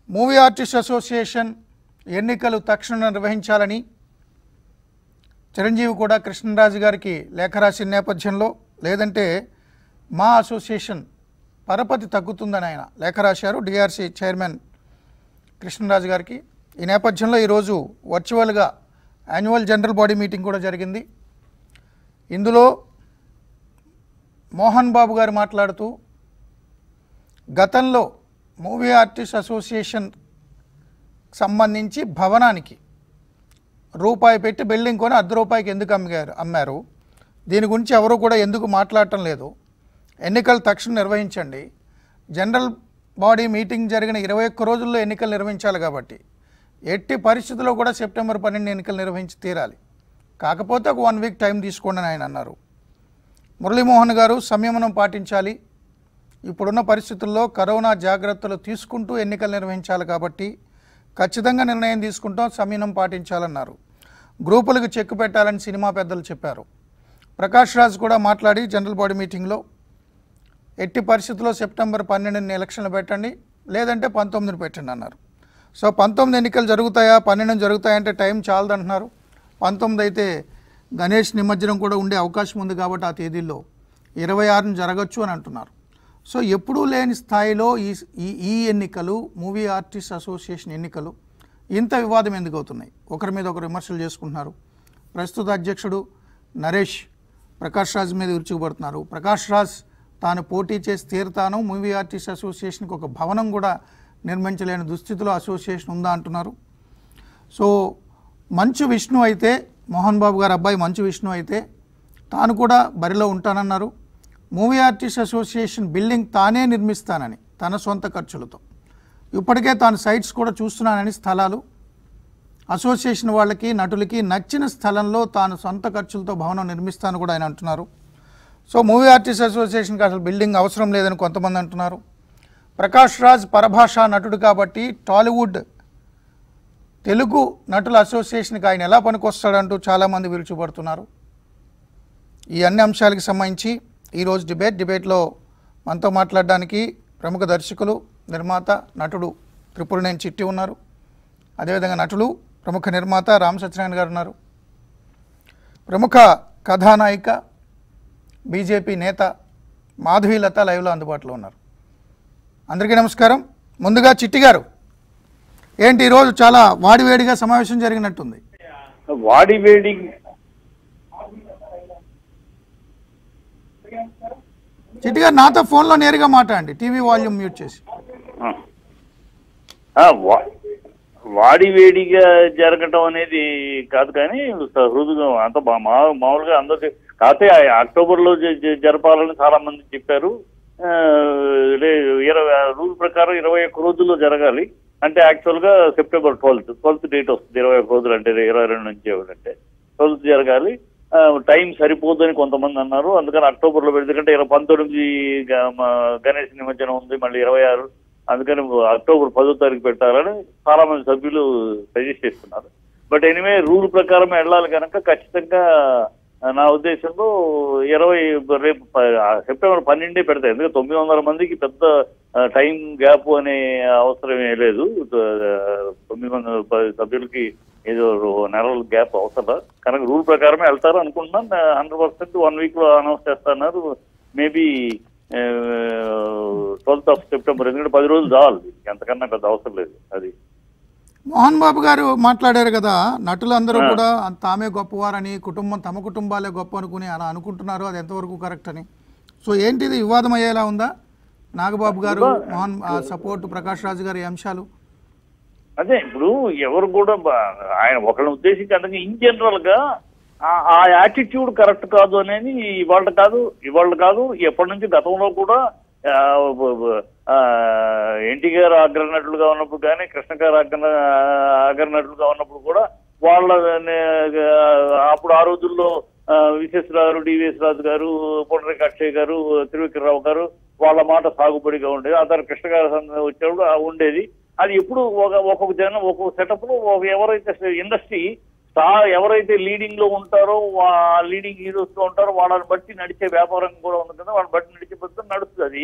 Movie artist association ఎన్నికలు తక్షణం నిర్వహించాలని చిరంజీవి కూడా కృష్ణరాజు గారికి లేఖ రాసిన నేపథ్యంలో లేదంటే మా అసోసియేషన్ పరపతి తగ్గుతుందని ఆయన లేఖ రాశారు డిఆర్సీ చైర్మన్ కృష్ణరాజు గారికి ఈ నేపథ్యంలో ఈరోజు వర్చువల్గా యాన్యువల్ జనరల్ బాడీ మీటింగ్ కూడా జరిగింది ఇందులో మోహన్ బాబు గారు మాట్లాడుతూ గతంలో మూవీ ఆర్టిస్ట్ అసోసియేషన్ సంబంధించి భవనానికి రూపాయి పెట్టి బిల్డింగ్ కొని అర్ధ రూపాయికి ఎందుకు అమ్మారు అమ్మారు దీని గురించి ఎవరు కూడా ఎందుకు మాట్లాడటం లేదు ఎన్నికలు తక్షణం నిర్వహించండి జనరల్ బాడీ మీటింగ్ జరిగిన ఇరవై ఒక్క రోజుల్లో ఎన్నికలు నిర్వహించాలి కాబట్టి ఎట్టి పరిస్థితుల్లో కూడా సెప్టెంబర్ పన్నెండు ఎన్నికలు నిర్వహించి తీరాలి కాకపోతే ఒక వన్ వీక్ టైం తీసుకోండి అని ఆయన అన్నారు మురళీమోహన్ గారు సంయమనం పాటించాలి ఇప్పుడున్న పరిస్థితుల్లో కరోనా జాగ్రత్తలు తీసుకుంటూ ఎన్నికలు నిర్వహించాలి కాబట్టి ఖచ్చితంగా నిర్ణయం తీసుకుంటాం సంయమనం పాటించాలన్నారు గ్రూపులకు చెక్ పెట్టాలని సినిమా పెద్దలు చెప్పారు ప్రకాష్ రాజ్ కూడా మాట్లాడి జనరల్ బాడీ మీటింగ్లో ఎట్టి పరిస్థితుల్లో సెప్టెంబర్ పన్నెండుని ఎలక్షన్లు పెట్టండి లేదంటే పంతొమ్మిదిని పెట్టండి అన్నారు సో పంతొమ్మిది ఎన్నికలు జరుగుతాయా పన్నెండు జరుగుతాయంటే టైం చాలదంటున్నారు పంతొమ్మిది అయితే గణేష్ నిమజ్జనం కూడా ఉండే అవకాశం ఉంది కాబట్టి ఆ తేదీల్లో ఇరవై ఆరుని జరగచ్చు అని అంటున్నారు సో ఎప్పుడూ లేని స్థాయిలో ఈ ఈ ఈ ఎన్నికలు మూవీ ఆర్టిస్ట్ అసోసియేషన్ ఎన్నికలు ఇంత వివాదం ఎందుకు అవుతున్నాయి ఒకరి మీద ఒకరు విమర్శలు చేసుకుంటున్నారు ప్రస్తుత అధ్యక్షుడు నరేష్ ప్రకాష్ రాజ్ మీద విరుచుకుపడుతున్నారు ప్రకాష్ రాజ్ తాను పోటీ చేసి తీరుతాను మూవీ ఆర్టిస్ట్ అసోసియేషన్కి ఒక భవనం కూడా నిర్మించలేని దుస్థితిలో అసోసియేషన్ ఉందా అంటున్నారు సో మంచు విష్ణు అయితే మోహన్ బాబు గారు అబ్బాయి మంచు విష్ణు అయితే తాను కూడా బరిలో ఉంటానన్నారు మూవీ ఆర్టిస్ట్ అసోసియేషన్ బిల్డింగ్ తానే నిర్మిస్తానని తన సొంత ఖర్చులతో ఇప్పటికే తాను సైట్స్ కూడా చూస్తున్నానని స్థలాలు అసోసియేషన్ వాళ్ళకి నటులకి నచ్చిన స్థలంలో తాను సొంత ఖర్చులతో భవనం నిర్మిస్తాను కూడా ఆయన అంటున్నారు సో మూవీ ఆర్టిస్ట్ అసోసియేషన్కి అసలు బిల్డింగ్ అవసరం లేదని కొంతమంది అంటున్నారు ప్రకాష్ రాజ్ పరభాషా నటుడు కాబట్టి టాలీవుడ్ తెలుగు నటుల అసోసియేషన్కి ఆయన ఎలా పనికొస్తాడంటూ చాలామంది విరుచుపడుతున్నారు ఈ అన్ని అంశాలకు సంబంధించి ఈరోజు డిబేట్ డిబేట్లో మనతో మాట్లాడడానికి ప్రముఖ దర్శకులు నిర్మాత నటుడు త్రిపురనేని చిట్టి ఉన్నారు అదేవిధంగా నటులు ప్రముఖ నిర్మాత రామ్ సత్యనారాయణ గారు ఉన్నారు ప్రముఖ కథానాయిక బీజేపీ నేత మాధవీలత లైవ్లో అందుబాటులో ఉన్నారు అందరికీ నమస్కారం ముందుగా చిట్టి గారు ఏంటి ఈరోజు చాలా వాడివేడిగా సమావేశం జరిగినట్టుంది వాడి వేడి చిట్టి గారు నాతో ఫోన్లో నేరుగా మాట్లాడండి టీవీ వాల్యూమ్ మ్యూట్ చేసి ఆ. ఆ, వా- వాడి వేడిగా జరగటం అనేది కాదు కానీ హృదయం అంత మా- మా- మామూలుగా అందరికి కాకపోతే ఆ అక్టోబర్ లో జ- జ- జరపాలని చాలా మంది చెప్పారు ఆ, లే- ఇరవై రూల్ ప్రకారం ఇరవై ఒక్క రోజుల్లో జరగాలి అంటే యాక్చువల్ గా సెప్టెంబర్ ట్వెల్త్ ట్వెల్త్ డేట్ వస్తుంది ఇరవై ఒక్క రోజులు అంటే ఇరవై రెండు నుంచి అంటే ట్వెల్త్ జరగాలి ఆ, టైం సరిపోదని కొంతమంది అన్నారు అందుకని అక్టోబర్ లో పెడితే కంటే ఇరవై పంతొమ్మిది గ- మ- గణేష్ నిమజ్జనం ఉంది మళ్ళీ ఇరవై ఆరు అందుకని అక్టోబర్ పదో తారీఖు పెట్టాలని చాలా మంది సభ్యులు సజెస్ట్ చేస్తున్నారు బట్ ఎనివే రూల్ ప్రకారం వెళ్ళాలి కనుక ఖచ్చితంగా ఆ, నా ఉద్దేశంలో ఇరవై రేపు ప- ఆ, సెప్టెంబర్ పన్నెండే పెడతాయి ఎందుకంటే తొమ్మిది వందల మందికి పెద్ద ఆ, టైం గ్యాప్ అనే అవసరమే లేదు ఆ, తొమ్మిది వందల ప- సభ్యులకి ఏదో రో- నెలల గ్యాప్ అవసరం కనుక రూల్ ప్రకారమే వెళ్తారు అనుకుంటున్నాను హండ్రెడ్ పర్సెంట్ వన్ వీక్ లో అనౌన్స్ చేస్తున్నారు మేబీ ట్వెల్త్ ఆఫ్ సెప్టెంబర్ ఎందుకంటే పది రోజులు చాలు ఎంతకన్నా పెద్ద అవసరం లేదు అది మోహన్ బాబు గారు మాట్లాడారు కదా నటులందరూ కూడా తామే గొప్పవారని కుటుంబం తమ కుటుంబాలే గొప్ప అనుకుని అలా అనుకుంటున్నారు అది ఎంతవరకు కరెక్ట్ అని సో ఏంటిది వివాదం అయ్యేలా ఉందా నాగబాబు గారు మోహన్ సపోర్ట్ ప్రకాష్ రాజు గారి అంశాలు అదే ఇప్పుడు ఎవరు కూడా బా- ఆయన ఒకరిని ఉద్దేశించి అందుకే ఇన్ జనరల్ గా ఆ- ఆ యాటిట్యూడ్ కరెక్ట్ కాదు అనేది ఇవాళ కాదు ఇవాళ కాదు ఎప్పటి నుంచి గతంలో కూడా ఆ, బ- బ- ఆ, ఎన్టీ గారు అగ్రనటులుగా ఉన్నప్పుడు కానీ కృష్ణ గారు అగ్ర అగ్రనటులుగా ఉన్నప్పుడు కూడా వాళ్ళ నే- అప్పుడు ఆ రోజుల్లో విశేష్ రావు డివిఎస్ రాజు గారు పొండరేక అక్షయ్ గారు తిరువిక్రరావు గారు వాళ్ళ మాట సాగుబడిగా ఉండేది ఆ తర్వాత కృష్ణ గారు వచ్చినప్పుడు ఆ ఉండేది అది ఎప్పుడు ఒక ఒక్కొక్క జనం ఒక్కొక్క సెటప్ లో ఒక ఎవరైతే ఇండస్ట్రీ స్టార్ ఎవరైతే లీడింగ్ లో ఉంటారో లీడింగ్ హీరోస్ లో ఉంటారో వాళ్ళని బట్టి నడిచే వ్యాపారం కూడా ఉంది కదా వాళ్ళని బట్టి నడిచే పద్ధతి నడుస్తుంది అది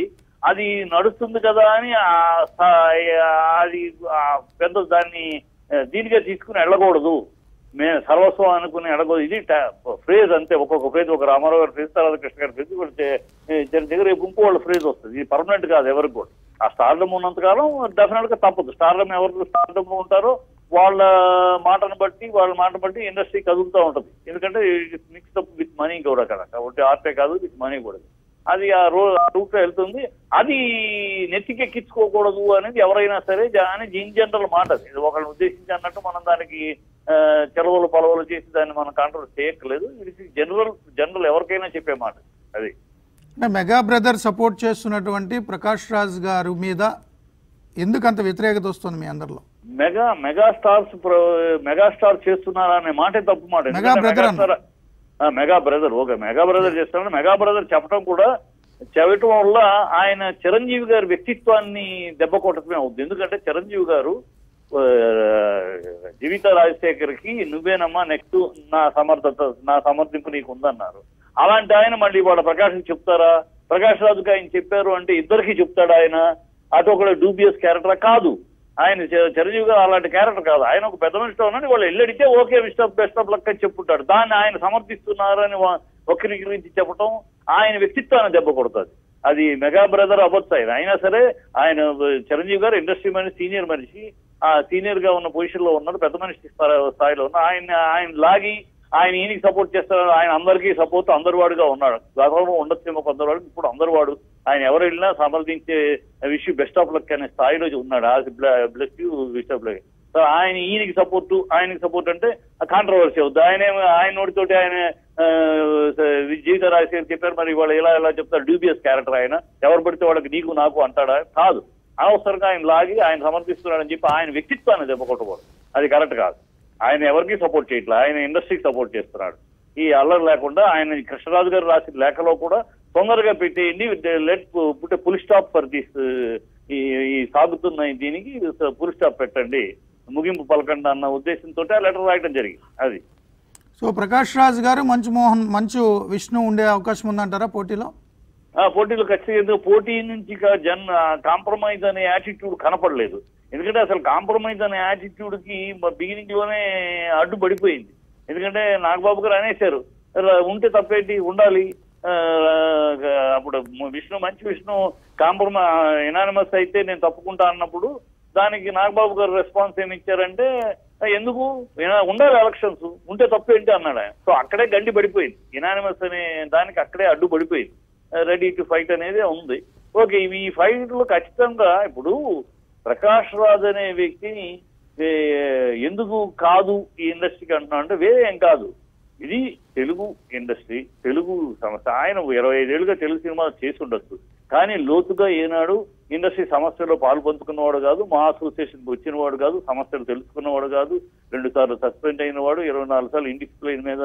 అది నడుస్తుంది కదా అని ఆ స- అది ఆ పెద్ద దాన్ని ఆ, దీనిగా తీసుకుని వెళ్ళకూడదు మేము సర్వస్వం అనుకుని అడగదు ఇది ఫ్రేజ్ అంతే ఒక్కొక్క ఫ్రేజ్ ఒక రామారావు గారి ఫ్రేజ్ తర్వాత కృష్ణ గారి ఫ్రేజ్ కొడితే దగ్గర రేపు ఇంకో వాళ్ళ ఫ్రేజ్ వస్తుంది ఇది పర్మనెంట్ కాదు ఎవరికి కూడా ఆ స్టార్డమ్ ఉన్నంత కాలం డెఫినెట్ గా తప్పదు స్టార్డమ్ ఎవరు స్టార్డమ్ లో ఉంటారో వాళ్ళ మాటను బట్టి వాళ్ళ మాట బట్టి ఇండస్ట్రీ కదులుతూ ఉంటది ఎందుకంటే మిక్స్ అప్ విత్ మనీ కూడా కదా కాబట్టి ఆర్టే కాదు విత్ మనీ కూడా అది ఆ రో రూట్ లో వెళ్తుంది అది నెత్తికెక్కించుకోకూడదు అనేది ఎవరైనా సరే జా- అని ఇన్ జనరల్ మాట అది ఇది ఒకరిని ఉద్దేశించి అన్నట్టు మనం దానికి ఆ, చెలవలు పొలవలు చేసి దాన్ని మనం కంట్రోల్ చేయక్కలేదు ఇది జనరల్ జనరల్ ఎవరికైనా చెప్పే మాట అది అంటే మెగా బ్రదర్ సపోర్ట్ చేస్తున్నటువంటి ప్రకాష్ రాజ్ గారి మీద ఎందుకు అంత వ్యతిరేకత వస్తుంది మీ అందరిలో మెగా మెగా స్టార్స్ ప్ర- మెగా స్టార్ చేస్తున్నారా అనే మాటే తప్పు మాట మెగా ఎందుకంటే బ్రదర్ మెగా స్టార్- ఆ, mega brother okay mega brother చేస్తున్నాడు మెగా బ్రదర్ చెప్పడం కూడా చెప్పటం వల్ల ఆయన చిరంజీవి గారి వ్యక్తిత్వాన్ని దెబ్బ కొట్టడమే అవుతుంది ఎందుకంటే చిరంజీవి గారు ఆ, జీవిత రాజశేఖర్కి నువ్వేనమ్మా నెక్స్ట్ నా సమర్థత నా సమర్థింపు నీకు ఉందన్నారు అలాంటి ఆయన మళ్ళీ వాళ్ళ ప్రకాష్ చెప్తారా ప్రకాష్ రాజుకి ఆయన చెప్పారు అంటే ఇద్దరికి చెప్తాడు ఆయన అటు ఒక డూబియస్ క్యారెక్టర్ కాదు ఆయన చి- చిరంజీవి గారు అలాంటి క్యారెక్టర్ కాదు ఆయన ఒక పెద్ద మనిషితో ఉన్నాడు వాళ్ళు ఎల్లడితే okay best of best of luck అని చెప్పుంటాడు దాన్ని ఆయన సమర్థిస్తున్నారని వా- వక్రీకరించి చెప్పడం ఆయన వ్యక్తిత్వాన్ని దెబ్బ కొడుతుంది అది మెగా బ్రదర్ అవ్వచ్చు ఆయన అయినా సరే ఆయన చిరంజీవి గారు ఇండస్ట్రీ మనిషి సీనియర్ మనిషి ఆ సీనియర్ గా ఉన్న పొజిషన్ లో ఉన్నాడు పెద్ద మనిషి స్థా- స్థాయిలో ఉన్నాడు ఆయన ఆయన లాగి ఆయన ఈయనకి సపోర్ట్ చేస్తారు ఆయన అందరికీ సపోర్ట్ అందరు వాడుగా ఉన్నాడు గతంలో ఉండొచ్చేమో కొందరు ఇప్పుడు అందరు వాడు ఆయన ఎవరు వెళ్ళినా సమర్థించే విషయం బెస్ట్ ఆఫ్ లక్ అనే స్థాయిలో ఉన్నాడు ఆ bless you wish of luck so ఆయన ఈయనకి సపోర్ట్ ఆయనకి సపోర్ట్ అంటే కాంట్రవర్సీ అవుద్ది ఆయన ఏమో- ఆయన నోటితోటి ఆయన ఆ, జీవిత రాజశేఖర్ చెప్పారు మరి వాళ్ళు ఇలా ఇలా చెప్తారు డ్యూబియస్ క్యారెక్టర్ ఆయన ఎవరు పడితే వాళ్ళకి నీకు నాకు అంటాడా కాదు అనవసరంగా ఆయన లాగి ఆయన సమర్థిస్తున్నాడని చెప్పి ఆయన వ్యక్తిత్వాన్ని దెబ్బ కొట్టకూడదు అది కరెక్ట్ కాదు ఆయన ఎవరికి సపోర్ట్ చేయట్లా ఆయన ఇండస్ట్రీకి సపోర్ట్ చేస్తున్నాడు ఈ అల్లరి లేకుండా ఆయన కృష్ణరాజు గారు రాసిన లేఖలో కూడా తొందరగా పెట్టేయండి లెట్ పుట్టే పుల్ స్టాప్ ఫర్ దిస్ ఈ ఈ సాగుతున్న దీనికి పుల్ స్టాప్ పెట్టండి ముగింపు పలకండి అన్న ఉద్దేశంతో ఆ లెటర్ రాయడం జరిగింది అది సో ప్రకాష్ రాజ్ గారు మంచు మోహన్ మంచు విష్ణు ఉండే అవకాశం ఉందంటారా పోటీలో ఆ పోటీలో ఖచ్చితంగా ఎందుకు పోటీ నుంచి కా- జన్ కాంప్రమైజ్ అనే యాటిట్యూడ్ కనపడలేదు ఎందుకంటే అసలు కాంప్రమైజ్ అనే యాటిట్యూడ్ కి బిగినింగ్ లోనే అడ్డు పడిపోయింది ఎందుకంటే నాగబాబు గారు అనేశారు "ర- ఉంటే తప్పేంటి ఉండాలి ఆ, అప్పుడు విష్ణు మంచి విష్ణు కాంప్రమై ఎనానిమస్ అయితే నేను తప్పుకుంటా అన్నప్పుడు దానికి నాగబాబు గారు రెస్పాన్స్ ఏమి ఇచ్చారంటే "ఆ, ఎందుకు ఏనా- ఉండాలి ఎలక్షన్స్ ఉంటే తప్పేంటి అన్నాడు ఆయన సో అక్కడే గండి పడిపోయింది ఎనానిమస్ అనే దానికి అక్కడే అడ్డు పడిపోయింది రెడీ టు ఫైట్ అనేది ఉంది ఓకే ఇవి ఈ ఫైట్ లో ఖచ్చితంగా ఇప్పుడు ప్రకాష్ రాజ్ అనే వ్యక్తిని ఏ, ఎందుకు కాదు ఈ ఇండస్ట్రీకి అంటున్నా అంటే వేరే ఏం కాదు ఇది తెలుగు ఇండస్ట్రీ తెలుగు సంస్థ ఆయన ఇరవై ఐదేళ్లుగా తెలుగు సినిమాలు చేసి ఉండొచ్చు కానీ లోతుగా ఏనాడు ఇండస్ట్రీ సమస్యలో పాలు పంచుకున్నవాడు కాదు మా అసోసియేషన్కి వచ్చినవాడు కాదు సమస్యలు తెలుసుకున్నవాడు కాదు రెండు సార్లు సస్పెండ్ అయిన వాడు ఇరవై నాలుగు సార్లు ఇండిస్ప్లైన్ మీద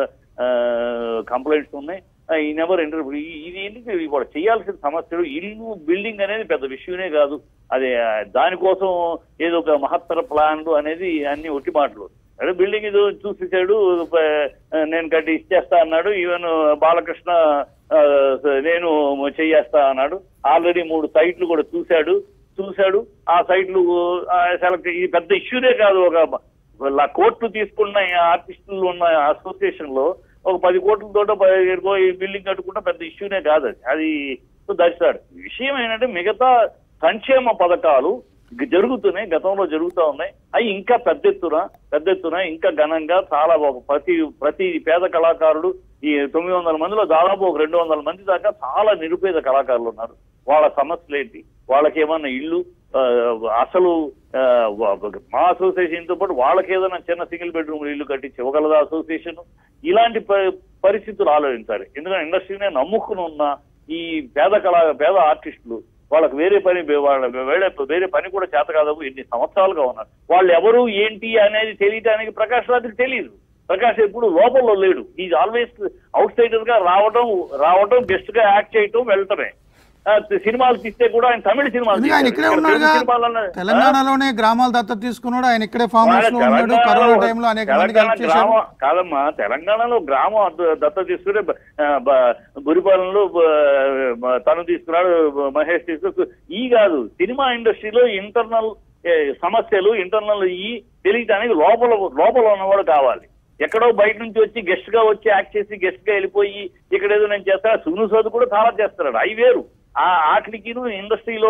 కంప్లైంట్స్ ఉన్నాయి ఈ నెవర్ ఇంటర్వ్యూ ఇది ఏంటి ఇప్పుడు చేయాల్సిన సమస్యలు ఇల్లు బిల్డింగ్ అనేది పెద్ద విషయమే కాదు అదే ఆ, దానికోసం ఏదో ఒక మహత్తర ప్లాన్లు అనేది అన్ని ఒట్టి మాటలు అదే బిల్డింగ్ ఇది చూసేసాడు ప- నేను కట్టి ఇచ్చేస్తా అన్నాడు ఈవెన్ బాలకృష్ణ ఆ, నేను చెయ్యేస్తా అన్నాడు ఆల్రెడీ మూడు సైట్లు కూడా చూశాడు చూశాడు ఆ సైట్లు సెలెక్ట్ ఇది పెద్ద ఇష్యూనే కాదు ఒక ల- కోట్లు తీసుకున్న ఆర్టిస్టులు ఉన్న అసోసియేషన్ లో ఒక పది కోట్లతో పదిహేడు ఈ బిల్డింగ్ కట్టుకుంటే పెద్ద ఇష్యూనే కాదు అది అది దర్శాడు విషయం ఏంటంటే మిగతా సంక్షేమ పథకాలు గ- జరుగుతున్నాయి గతంలో జరుగుతూ ఉన్నాయి అవి ఇంకా పెద్ద ఎత్తున పెద్ద ఎత్తున ఇంకా ఘనంగా చాలా ఒక ప్రతి ప్రతి పేద కళాకారుడు ఈ తొమ్మిది వందల మందిలో దాదాపు ఒక రెండు వందల మంది దాకా చాలా నిరుపేద కళాకారులు ఉన్నారు వాళ్ళ సమస్యలు ఏంటి వాళ్ళకి ఏమన్నా ఇల్లు ఆ, అసలు ఆ, వ- మా అసోసియేషన్ తో పాటు వాళ్ళకి ఏదైనా చిన్న సింగిల్ బెడ్రూమ్ ఇల్లు కట్టించి ఇవ్వగలదా అసోసియేషన్ ఇలాంటి ప- పరిస్థితులు ఆలోచించాలి ఎందుకంటే ఇండస్ట్రీనే నమ్ముకుని ఉన్న ఈ పేద కళా పేద ఆర్టిస్టులు వాళ్ళకి వేరే పని వాళ్ళ వేరే వేరే పని కూడా చేత కాదు ఎన్ని సంవత్సరాలుగా ఉన్నారు వాళ్ళు ఎవరు ఏంటి అనేది తెలియటానికి ప్రకాష్ రాజుకి తెలియదు ప్రకాష్ ఎప్పుడు లోపల లేడు ఈ ఆల్వేస్ అవుట్ సైడర్ గా రావడం రావడం గెస్ట్ గా యాక్ట్ చేయటం వెళ్ళటమే ఆ, సినిమాలు తీస్తే కూడా ఆయన తమిళ సినిమాలు ఎందుకు ఆయన తీశారు. ఇక్కడే ఇక్కడ ఉన్నాడుగా తెలుగు సినిమాలన్నా- తెలంగాణలోనే గ్రామాల దత్తత తీసుకున్నాడు ఆయన ఇక్కడే ఫామ్ హౌస్ లో వాళ్ళ ఉన్నాడు తెలంగాణలో- కరోనా టైంలో అనేక మందికి తెలంగాణ హెల్ప్ చేశాడు గ్రామం కాదమ్మా తెలంగాణలో గ్రామం అద్ద- దత్త తీసుకుని బ- ఆ, బ- గురిపాలెంలో బ- బ- తను తీసుకున్నాడు బ- మహేష్ తీసుకు ఈ కాదు సినిమా ఇండస్ట్రీలో ఇంటర్నల్ సమస్యలు ఇంటర్నల్ ఈ తెలియటానికి లోపల లోపల ఉన్నవాడు కావాలి ఎక్కడో బయట నుంచి వచ్చి గెస్ట్ గా వచ్చి యాక్ట్ చేసి గెస్ట్ గా వెళ్ళిపోయి ఇక్కడ ఏదో నేను చేస్తాను సును సోదు కూడా చాలా చేస్తున్నాడు అవి వేరు ఆ ఆటలికి ఇండస్ట్రీలో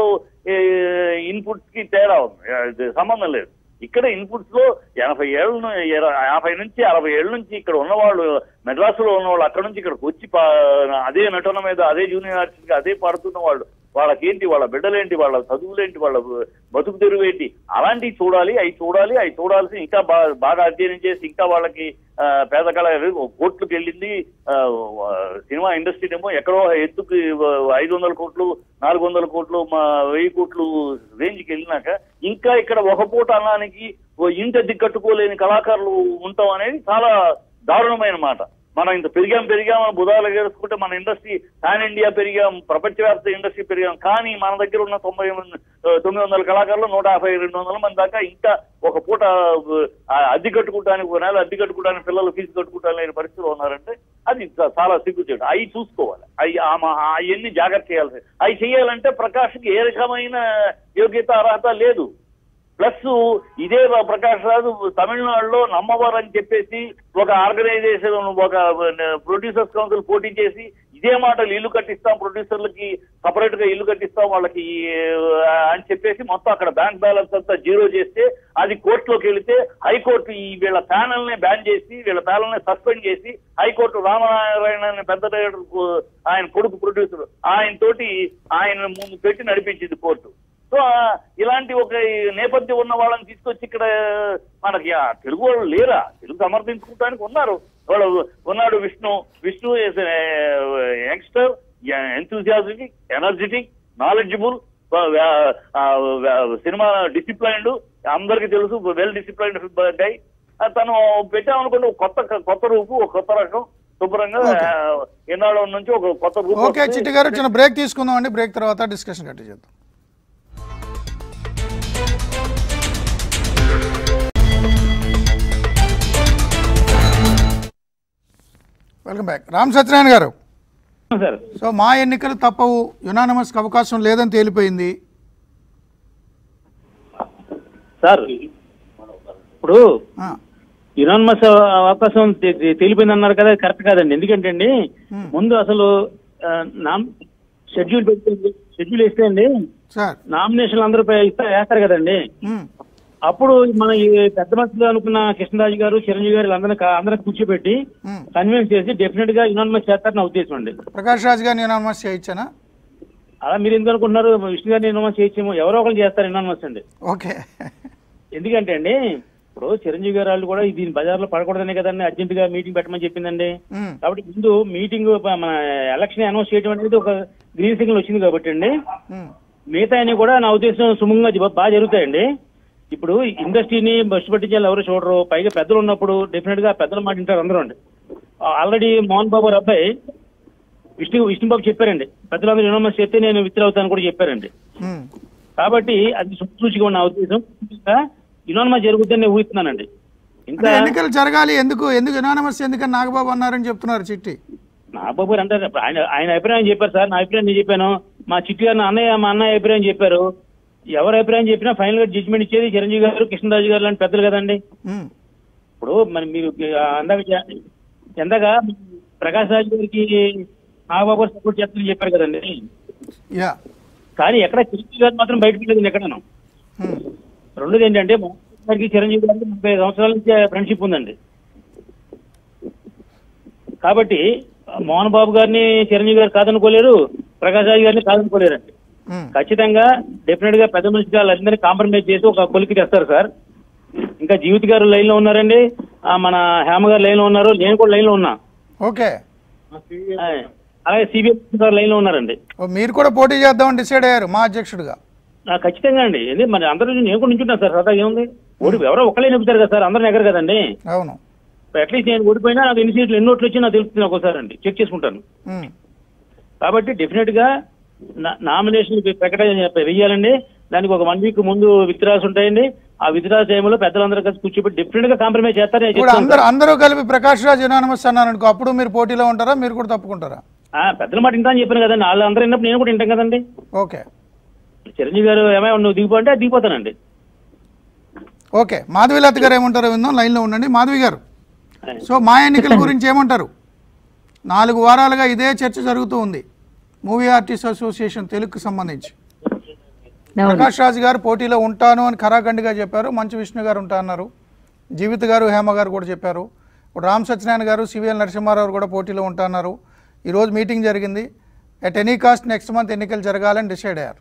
ఇన్పుట్స్ కి తేడా ఉంది ఆ, ఇది సంబంధం లేదు ఇక్కడ ఇన్పుట్స్ లో ఎనభై ఏళ్ళ ను- ఇర- యాభై నుంచి అరవై ఏళ్ళ నుంచి ఇక్కడ ఉన్నవాళ్ళు మెడ్రాసులో ఉన్నవాళ్ళు అక్కడ నుంచి ఇక్కడికి వచ్చి పా- అదే నటన మీద అదే జూనియర్ ఆర్టిస్ట్ అదే పాడుతున్న వాళ్ళు వాళ్ళకేంటి వాళ్ళ బిడ్డలేంటి వాళ్ళ చదువులేంటి వాళ్ళ బతుకు తెరువు ఏంటి అలాంటివి చూడాలి అవి చూడాలి అవి చూడాల్సి ఇంకా బా- బాగా అధ్యయనం చేసి ఇంకా వాళ్ళకి ఆ, పేద కళ కోట్లకు వెళ్ళింది ఆ, సినిమా ఇండస్ట్రీ ఏమో ఎక్కడో ఎత్తుకి ఐదు వందల కోట్లు నాలుగు వందల కోట్లు మా వెయ్యి కోట్లు రేంజ్కి వెళ్ళినాక ఇంకా ఇక్కడ ఒక పూట అన్నానికి ఓ ఇంటి కట్టుకోలేని కళాకారులు ఉంటాం అనేది చాలా దారుణమైన మాట మనం ఇంత పెరిగాం పెరిగాం అని బుధాలు ఎగరేసుకుంటే మన ఇండస్ట్రీ పాన్ ఇండియా పెరిగాం ప్రపంచవ్యాప్త ఇండస్ట్రీ పెరిగాం కానీ మన దగ్గర ఉన్న తొంభై మంది ఆ, తొమ్మిది వందల కళాకారులు నూట యాభై రెండు వందల మంది దాకా ఇంకా ఒక పూట ఆ, అద్దె కట్టుకోవడానికి ఒక నెల అద్దె కట్టుకోవడానికి పిల్లలు ఫీజు కట్టుకోవడానికి లేని పరిస్థితిలో ఉన్నారంటే అది చా- చాలా సిగ్గుచేటు అవి చూసుకోవాలి అవి అవన్నీ జాగ్రత్త చేయాల్సి అవి చేయాలంటే ప్రకాష్కి ఏ రకమైన యోగ్యత అర్హత లేదు ప్లస్ ఇదే ప్రకాష్ రాజు తమిళనాడులో నమ్మవర్ అని చెప్పేసి ఒక ఆర్గనైజేషన్ ఒక ప్రొడ్యూసర్స్ కౌన్సిల్ పోటీ చేసి ఇదే మాటలు ఇల్లు కట్టిస్తాం ప్రొడ్యూసర్లకి సపరేట్ గా ఇల్లు కట్టిస్తాం వాళ్ళకి ఆ, అని చెప్పేసి మొత్తం అక్కడ బ్యాంక్ బ్యాలెన్స్ అంతా జీరో చేస్తే అది కోర్టులోకి వెళితే హైకోర్టు ఈ వీళ్ళ ప్యానల్ ని బ్యాన్ చేసి వీళ్ళ ప్యానల్ ని సస్పెండ్ చేసి హైకోర్టు రామనారాయణ అనే పెద్ద డైరెక్టర్ కు- ఆయన కొడుకు ప్రొడ్యూసర్ ఆయన తోటి ఆయన ముందు పెట్టి నడిపించింది కోర్టు సో ఆ, ఇలాంటి ఒక ఈ నేపథ్యం ఉన్న వాళ్ళని తీసుకొచ్చి ఇక్కడ మనకి ఆ తెలుగు వాళ్ళు లేరా తెలుగు సమర్థించుకోవడానికి ఉన్నారు వాళ్ళు ఉన్నాడు Vishnu Vishnu youngster enthusiastic energetic knowledgeable cinema disciplined అందరికీ తెలుసు వెల్ డిసిప్లైన్డ్ గై తను పెట్టామనుకుంటే ఒక కొత్త కొత్త రూపు ఒక కొత్త రకం శుభ్రంగా Okay. ఆ, ఎన్నాళ్ళ నుంచి ఒక కొత్త రూపు ఓకే వస్తే- చిట్టి గారు చిన్న బ్రేక్ తీసుకుందాం అండి బ్రేక్ తర్వాత డిస్కషన్ కంటిన్యూ చేద్దాం welcome back Ram Satyanarayana garu sir so మా ఎన్నికలు తప్పవు యునానమస్ అవకాశం లేదని తేలిపోయింది సార్ ఇప్పుడు ఆ, యునాన్మస్ అవకాశం తె- తె- తేలిపోయింది అన్నారు కదా కరెక్ట్ కాదండి ఎందుకంటే అండి Hmm. ముందు అసలు ఆ, నామ్ షెడ్యూల్ పెట్టి షెడ్యూల్ ఇస్తే అండి సార్ నామినేషన్లు అందరూ పే- ఇస్తే వేస్తారు కదండి ఉమ్, అప్పుడు మన ఈ పెద్ద మనుషులు అనుకున్న కృష్ణరాజు గారు చిరంజీవి గారు వీళ్ళందరినీ కా- అందరినీ కూర్చోబెట్టి ఉమ్. కన్విన్స్ చేసి డెఫినెట్ గా యునాన్మస్ చేస్తారని నా ఉద్దేశం అండి ప్రకాష్ రాజ్ గారిని యునానమస్ చేయించానా అలా మీరు ఎందుకు అనుకుంటున్నారు విష్ణు గారిని యునాన్మస్ చేయొచ్చేమో ఎవరో ఒకరు చేస్తారు యునాన్మస్ అండి ఓకే ఎందుకంటే అండి ఇప్పుడు చిరంజీవి గారు వాళ్ళు కూడా దీని బజార్లో పడకూడదనే కదండి అర్జెంట్ గా మీటింగ్ పెట్టమని చెప్పిందండి ఉమ్, కాబట్టి ముందు మీటింగ్ మన ఎలక్షన్ అనౌన్స్ చేయడం అనేది ఒక గ్రీన్ సిగ్నల్ వచ్చింది కాబట్టి అండి ఉమ్, మిగతా అన్ని కూడా నా ఉద్దేశం సుమంగా జ- బాగా జరుగుతాయండి ఇప్పుడు ఇండస్ట్రీని బస్సు పట్టించాలి ఎవరు చూడరు పైగా పెద్దలు ఉన్నప్పుడు డెఫినెట్ గా పెద్దల మాట వింటారు అందరూ అండి ఆల్రెడీ మోహన్ బాబు గారు అబ్బాయి విష్ణు విష్ణుబాబు చెప్పారండి పెద్దలందరూ యునమస్ చెప్తే నేను విత్తులు అవుతాను కూడా చెప్పారండి ఉమ్. కాబట్టి అది సూచిగా ఉన్న ఉద్దేశం యునానమస్ జరుగుతుందని నేను ఊహిస్తున్నానండి అంటే ఇంకా ఎన్నికలు జరగాలి ఎందుకు ఎందుకు యునానమస్ ఎందుకని నాగబాబు అన్నారని చెప్తున్నారు చిట్టి నాగబాబు గారు అంటారు ఆయన ఆయన అభిప్రాయం చెప్పారు సార్ నా అభిప్రాయం నేను చెప్పాను మా చిట్టి గారు నా అన్నయ్య మా అన్నయ్య అభిప్రాయం చెప్పారు ఎవరి అభిప్రాయం చెప్పినా ఫైనల్ గా జడ్జిమెంట్ ఇచ్చేది చిరంజీవి గారు కృష్ణరాజు గారు లాంటి పెద్దలు కదండి ఉమ్, ఇప్పుడు మరి మీరు ఆ, అందాక చె- ఎందాక ప్రకాష్ రాజు గారికి నాగబాబు గారు సపోర్ట్ చేస్తారని చెప్పారు కదండి యా కానీ ఎక్కడ చిరంజీవి గారు మాత్రం బయటకు లేదు ఎక్కడను ఉమ్, రెండోది ఏంటంటే మోహన్ గారికి చిరంజీవి గారికి ముప్పై ఐదు సంవత్సరాల నుంచి ఫ్రెండ్షిప్ ఉందండి కాబట్టి మోహన్ బాబు గారిని చిరంజీవి గారు కాదనుకోలేరు ప్రకాష్ రాజు గారిని కాదనుకోలేరండి ఉమ్, ఖచ్చితంగా డెఫినెట్ గా పెద్ద మనిషిగా వాళ్ళందరినీ కాంప్రమైజ్ చేసి ఒక కొలికి తెస్తారు సార్ ఇంకా జీవిత గారు లైన్ లో ఉన్నారండి ఆ, మన హేమ గారు లైన్ లో ఉన్నారు నేను కూడా లైన్ లో ఉన్నా ఓకే ఆ, అలాగే సిబిఐ గారు లైన్ లో ఉన్నారండి ఓ, మీరు కూడా పోటీ చేద్దామని డిసైడ్ అయ్యారు మా అధ్యక్షుడిగా ఆ, ఖచ్చితంగా అండి ఏంది మరి అందరూ నేను కూడా నించున్నాను సార్ సరదా ఏముంది ఓడి ఎవరో ఒకళ్ళే నింపుతారు కదా సార్ అందరూ ఎగరు కదండి అవును అట్లీస్ట్ నేను ఓడిపోయినా నాకు ఎన్ని సీట్లు ఎన్ని ఓట్లు వచ్చి నాకు తెలుస్తుంది ఒక్కోసారి అండి చెక్ చేసుకుంటాను ఉమ్, కాబట్టి డెఫినెట్ గా నామినేషన్ ప్రకటన వెయ్యాలండి దానికి ఒక వన్ వీక్ ముందు విత్డ్రాస్ ఉంటాయండి ఆ విత్డ్రాస్ టైంలో పెద్దలందరూ కలిసి కూర్చోబెట్టి డిఫరెంట్ గా కాంప్రమైజ్ చేస్తారని ఇప్పుడు చెప్తాను అందరూ అందరూ కలిపి ప్రకాష్ రాజ్ యునానమస్ అన్నారు అనుకో అప్పుడు మీరు పోటీలో ఉంటారా మీరు కూడా తప్పుకుంటారా ఆ, పెద్దల మాట వింటా అని చెప్పాను కదండి వాళ్ళు అందరూ విన్నప్పుడు నేను కూడా వింటాం కదండి ఓకే చిరంజీవి గారు ఏమైనా నువ్వు దిగిపో అంటే దిగిపోతానండి ఓకే మాధవిలత గారు ఏమంటారో విందాం లైన్లో ఉండండి మాధవి గారు సో మా ఎన్నికల గురించి ఏమంటారు నాలుగు వారాలుగా ఇదే చర్చ జరుగుతూ ఉంది మూవీ ఆర్టిస్ట్ అసోసియేషన్ తెలుగుకి సంబంధించి అవును. ప్రకాష్ రాజ్ గారు పోటీలో ఉంటాను అని ఖరాఖండిగా చెప్పారు మంచు విష్ణు గారు ఉంటా అన్నారు జీవిత గారు హేమ గారు కూడా చెప్పారు ఇప్పుడు రామ్ సత్యనారాయణ గారు సివిఎల్ నరసింహారావు కూడా పోటీలో ఉంటా అన్నారు ఈరోజు మీటింగ్ జరిగింది at any cost next month ఎన్నికలు జరగాలని డిసైడ్ అయ్యారు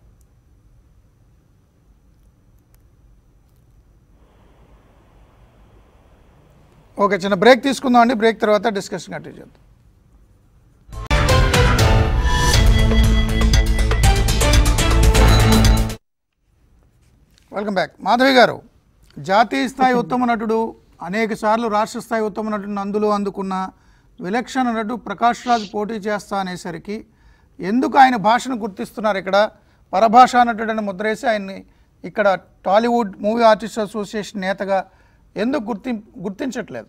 ఓకే చిన్న బ్రేక్ తీసుకుందాం అండి బ్రేక్ తర్వాత డిస్కషన్ కంటిన్యూ చేద్దాం వెల్కమ్ బ్యాక్ మాధవి గారు జాతీయ స్థాయి ఉత్తమ నటుడు అనేక సార్లు రాష్ట్ర స్థాయి ఉత్తమ నటుడు నందులు అందుకున్న విలక్షణ నటుడు ప్రకాష్ రాజ్ పోటీ చేస్తా అనేసరికి ఎందుకు ఆయన భాషను గుర్తిస్తున్నారు ఇక్కడ పరభాషా నటుడని ముద్రేసి ఆయన్ని ఇక్కడ టాలీవుడ్ మూవీ ఆర్టిస్ట్ అసోసియేషన్ నేతగా ఎందుకు గుర్తి గుర్తించట్లేదు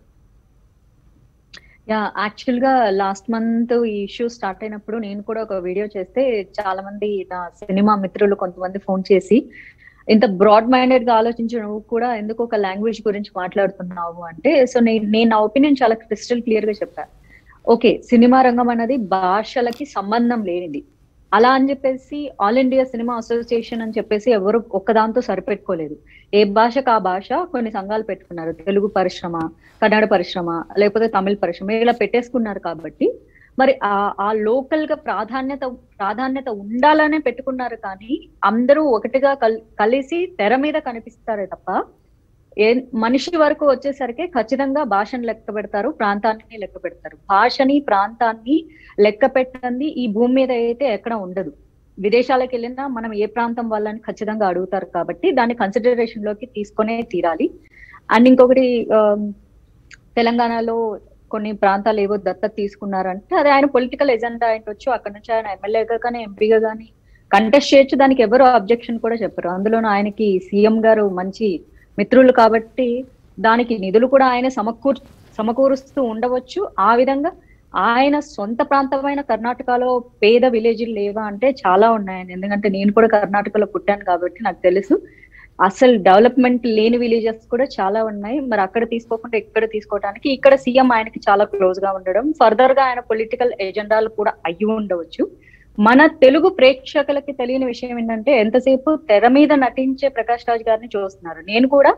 యా యాక్చువల్ గా లాస్ట్ మంత్ ఈ ఇష్యూ స్టార్ట్ అయినప్పుడు నేను కూడా ఒక వీడియో చేస్తే చాలా మంది నా సినిమా మిత్రులు కొంతమంది ఫోన్ చేసి ఇంత బ్రాడ్ మైండెడ్ గా ఆలోచించిన నువ్వు కూడా ఎందుకు ఒక లాంగ్వేజ్ గురించి మాట్లాడుతున్నావు అంటే సో నేను నేను నా ఒపీనియన్ చాలా క్రిస్టల్ క్లియర్ గా చెప్పాను ఓకే సినిమా రంగం అనేది భాషలకి సంబంధం లేనిది అలా అని చెప్పేసి ఆల్ ఇండియా సినిమా అసోసియేషన్ అని చెప్పేసి ఎవరు ఒక్కదాంతో సరిపెట్టుకోలేదు ఏ భాషకు ఆ భాష కొన్ని సంఘాలు పెట్టుకున్నారు తెలుగు పరిశ్రమ కన్నడ పరిశ్రమ లేకపోతే తమిళ పరిశ్రమ ఇలా పెట్టేసుకున్నారు కాబట్టి మరి ఆ ఆ లోకల్ గా ప్రాధాన్యత ప్రాధాన్యత ఉండాలనే పెట్టుకున్నారు కానీ అందరూ ఒకటిగా కల్- కలిసి తెర మీద కనిపిస్తారే తప్ప ఏ మనిషి వరకు వచ్చేసరికి ఖచ్చితంగా భాషను లెక్క పెడతారు ప్రాంతాన్ని లెక్క పెడతారు భాషని ప్రాంతాన్ని లెక్క పెట్టండి ఈ భూమి మీద అయితే ఎక్కడ ఉండదు విదేశాలకు వెళ్ళినా మనం ఏ ప్రాంతం వాళ్ళని ఖచ్చితంగా అడుగుతారు కాబట్టి దాన్ని కన్సిడరేషన్ లోకి తీసుకొనే తీరాలి అండ్ ఇంకొకటి ఆ, తెలంగాణలో కొన్ని ప్రాంతాలు ఏవో దత్తత తీసుకున్నారంటే అది ఆయన పొలిటికల్ ఎజెండా అయిండొచ్చు అక్కడ నుంచి ఆయన ఎమ్మెల్యేగా కానీ ఎంపీగా కానీ కంటెస్ట్ చేయొచ్చు దానికి ఎవరు అబ్జెక్షన్ కూడా చెప్పరు అందులోనూ ఆయనకి సీఎం గారు మంచి మిత్రులు కాబట్టి దానికి నిధులు కూడా ఆయన సమకూర్ సమకూరుస్తూ ఉండవచ్చు ఆ విధంగా ఆయన సొంత ప్రాంతమైన కర్ణాటకలో పేద విలేజ్లు లేవా అంటే చాలా ఉన్నాయని ఎందుకంటే నేను కూడా కర్ణాటకలో పుట్టాను కాబట్టి నాకు తెలుసు అసలు డెవలప్మెంట్ లేని విలేజెస్ కూడా చాలా ఉన్నాయి మరి అక్కడ తీసుకోకుండా ఇక్కడ తీసుకోవడానికి ఇక్కడ సీఎం ఆయనకి చాలా క్లోజ్ గా ఉండడం ఫర్దర్ గా ఆయన పొలిటికల్ ఎజెండాలు కూడా అయ్యి ఉండవచ్చు మన తెలుగు ప్రేక్షకులకి తెలియని విషయం ఏంటంటే ఎంతసేపు తెర మీద నటించే ప్రకాష్ రాజ్ గారిని చూస్తున్నారు నేను కూడా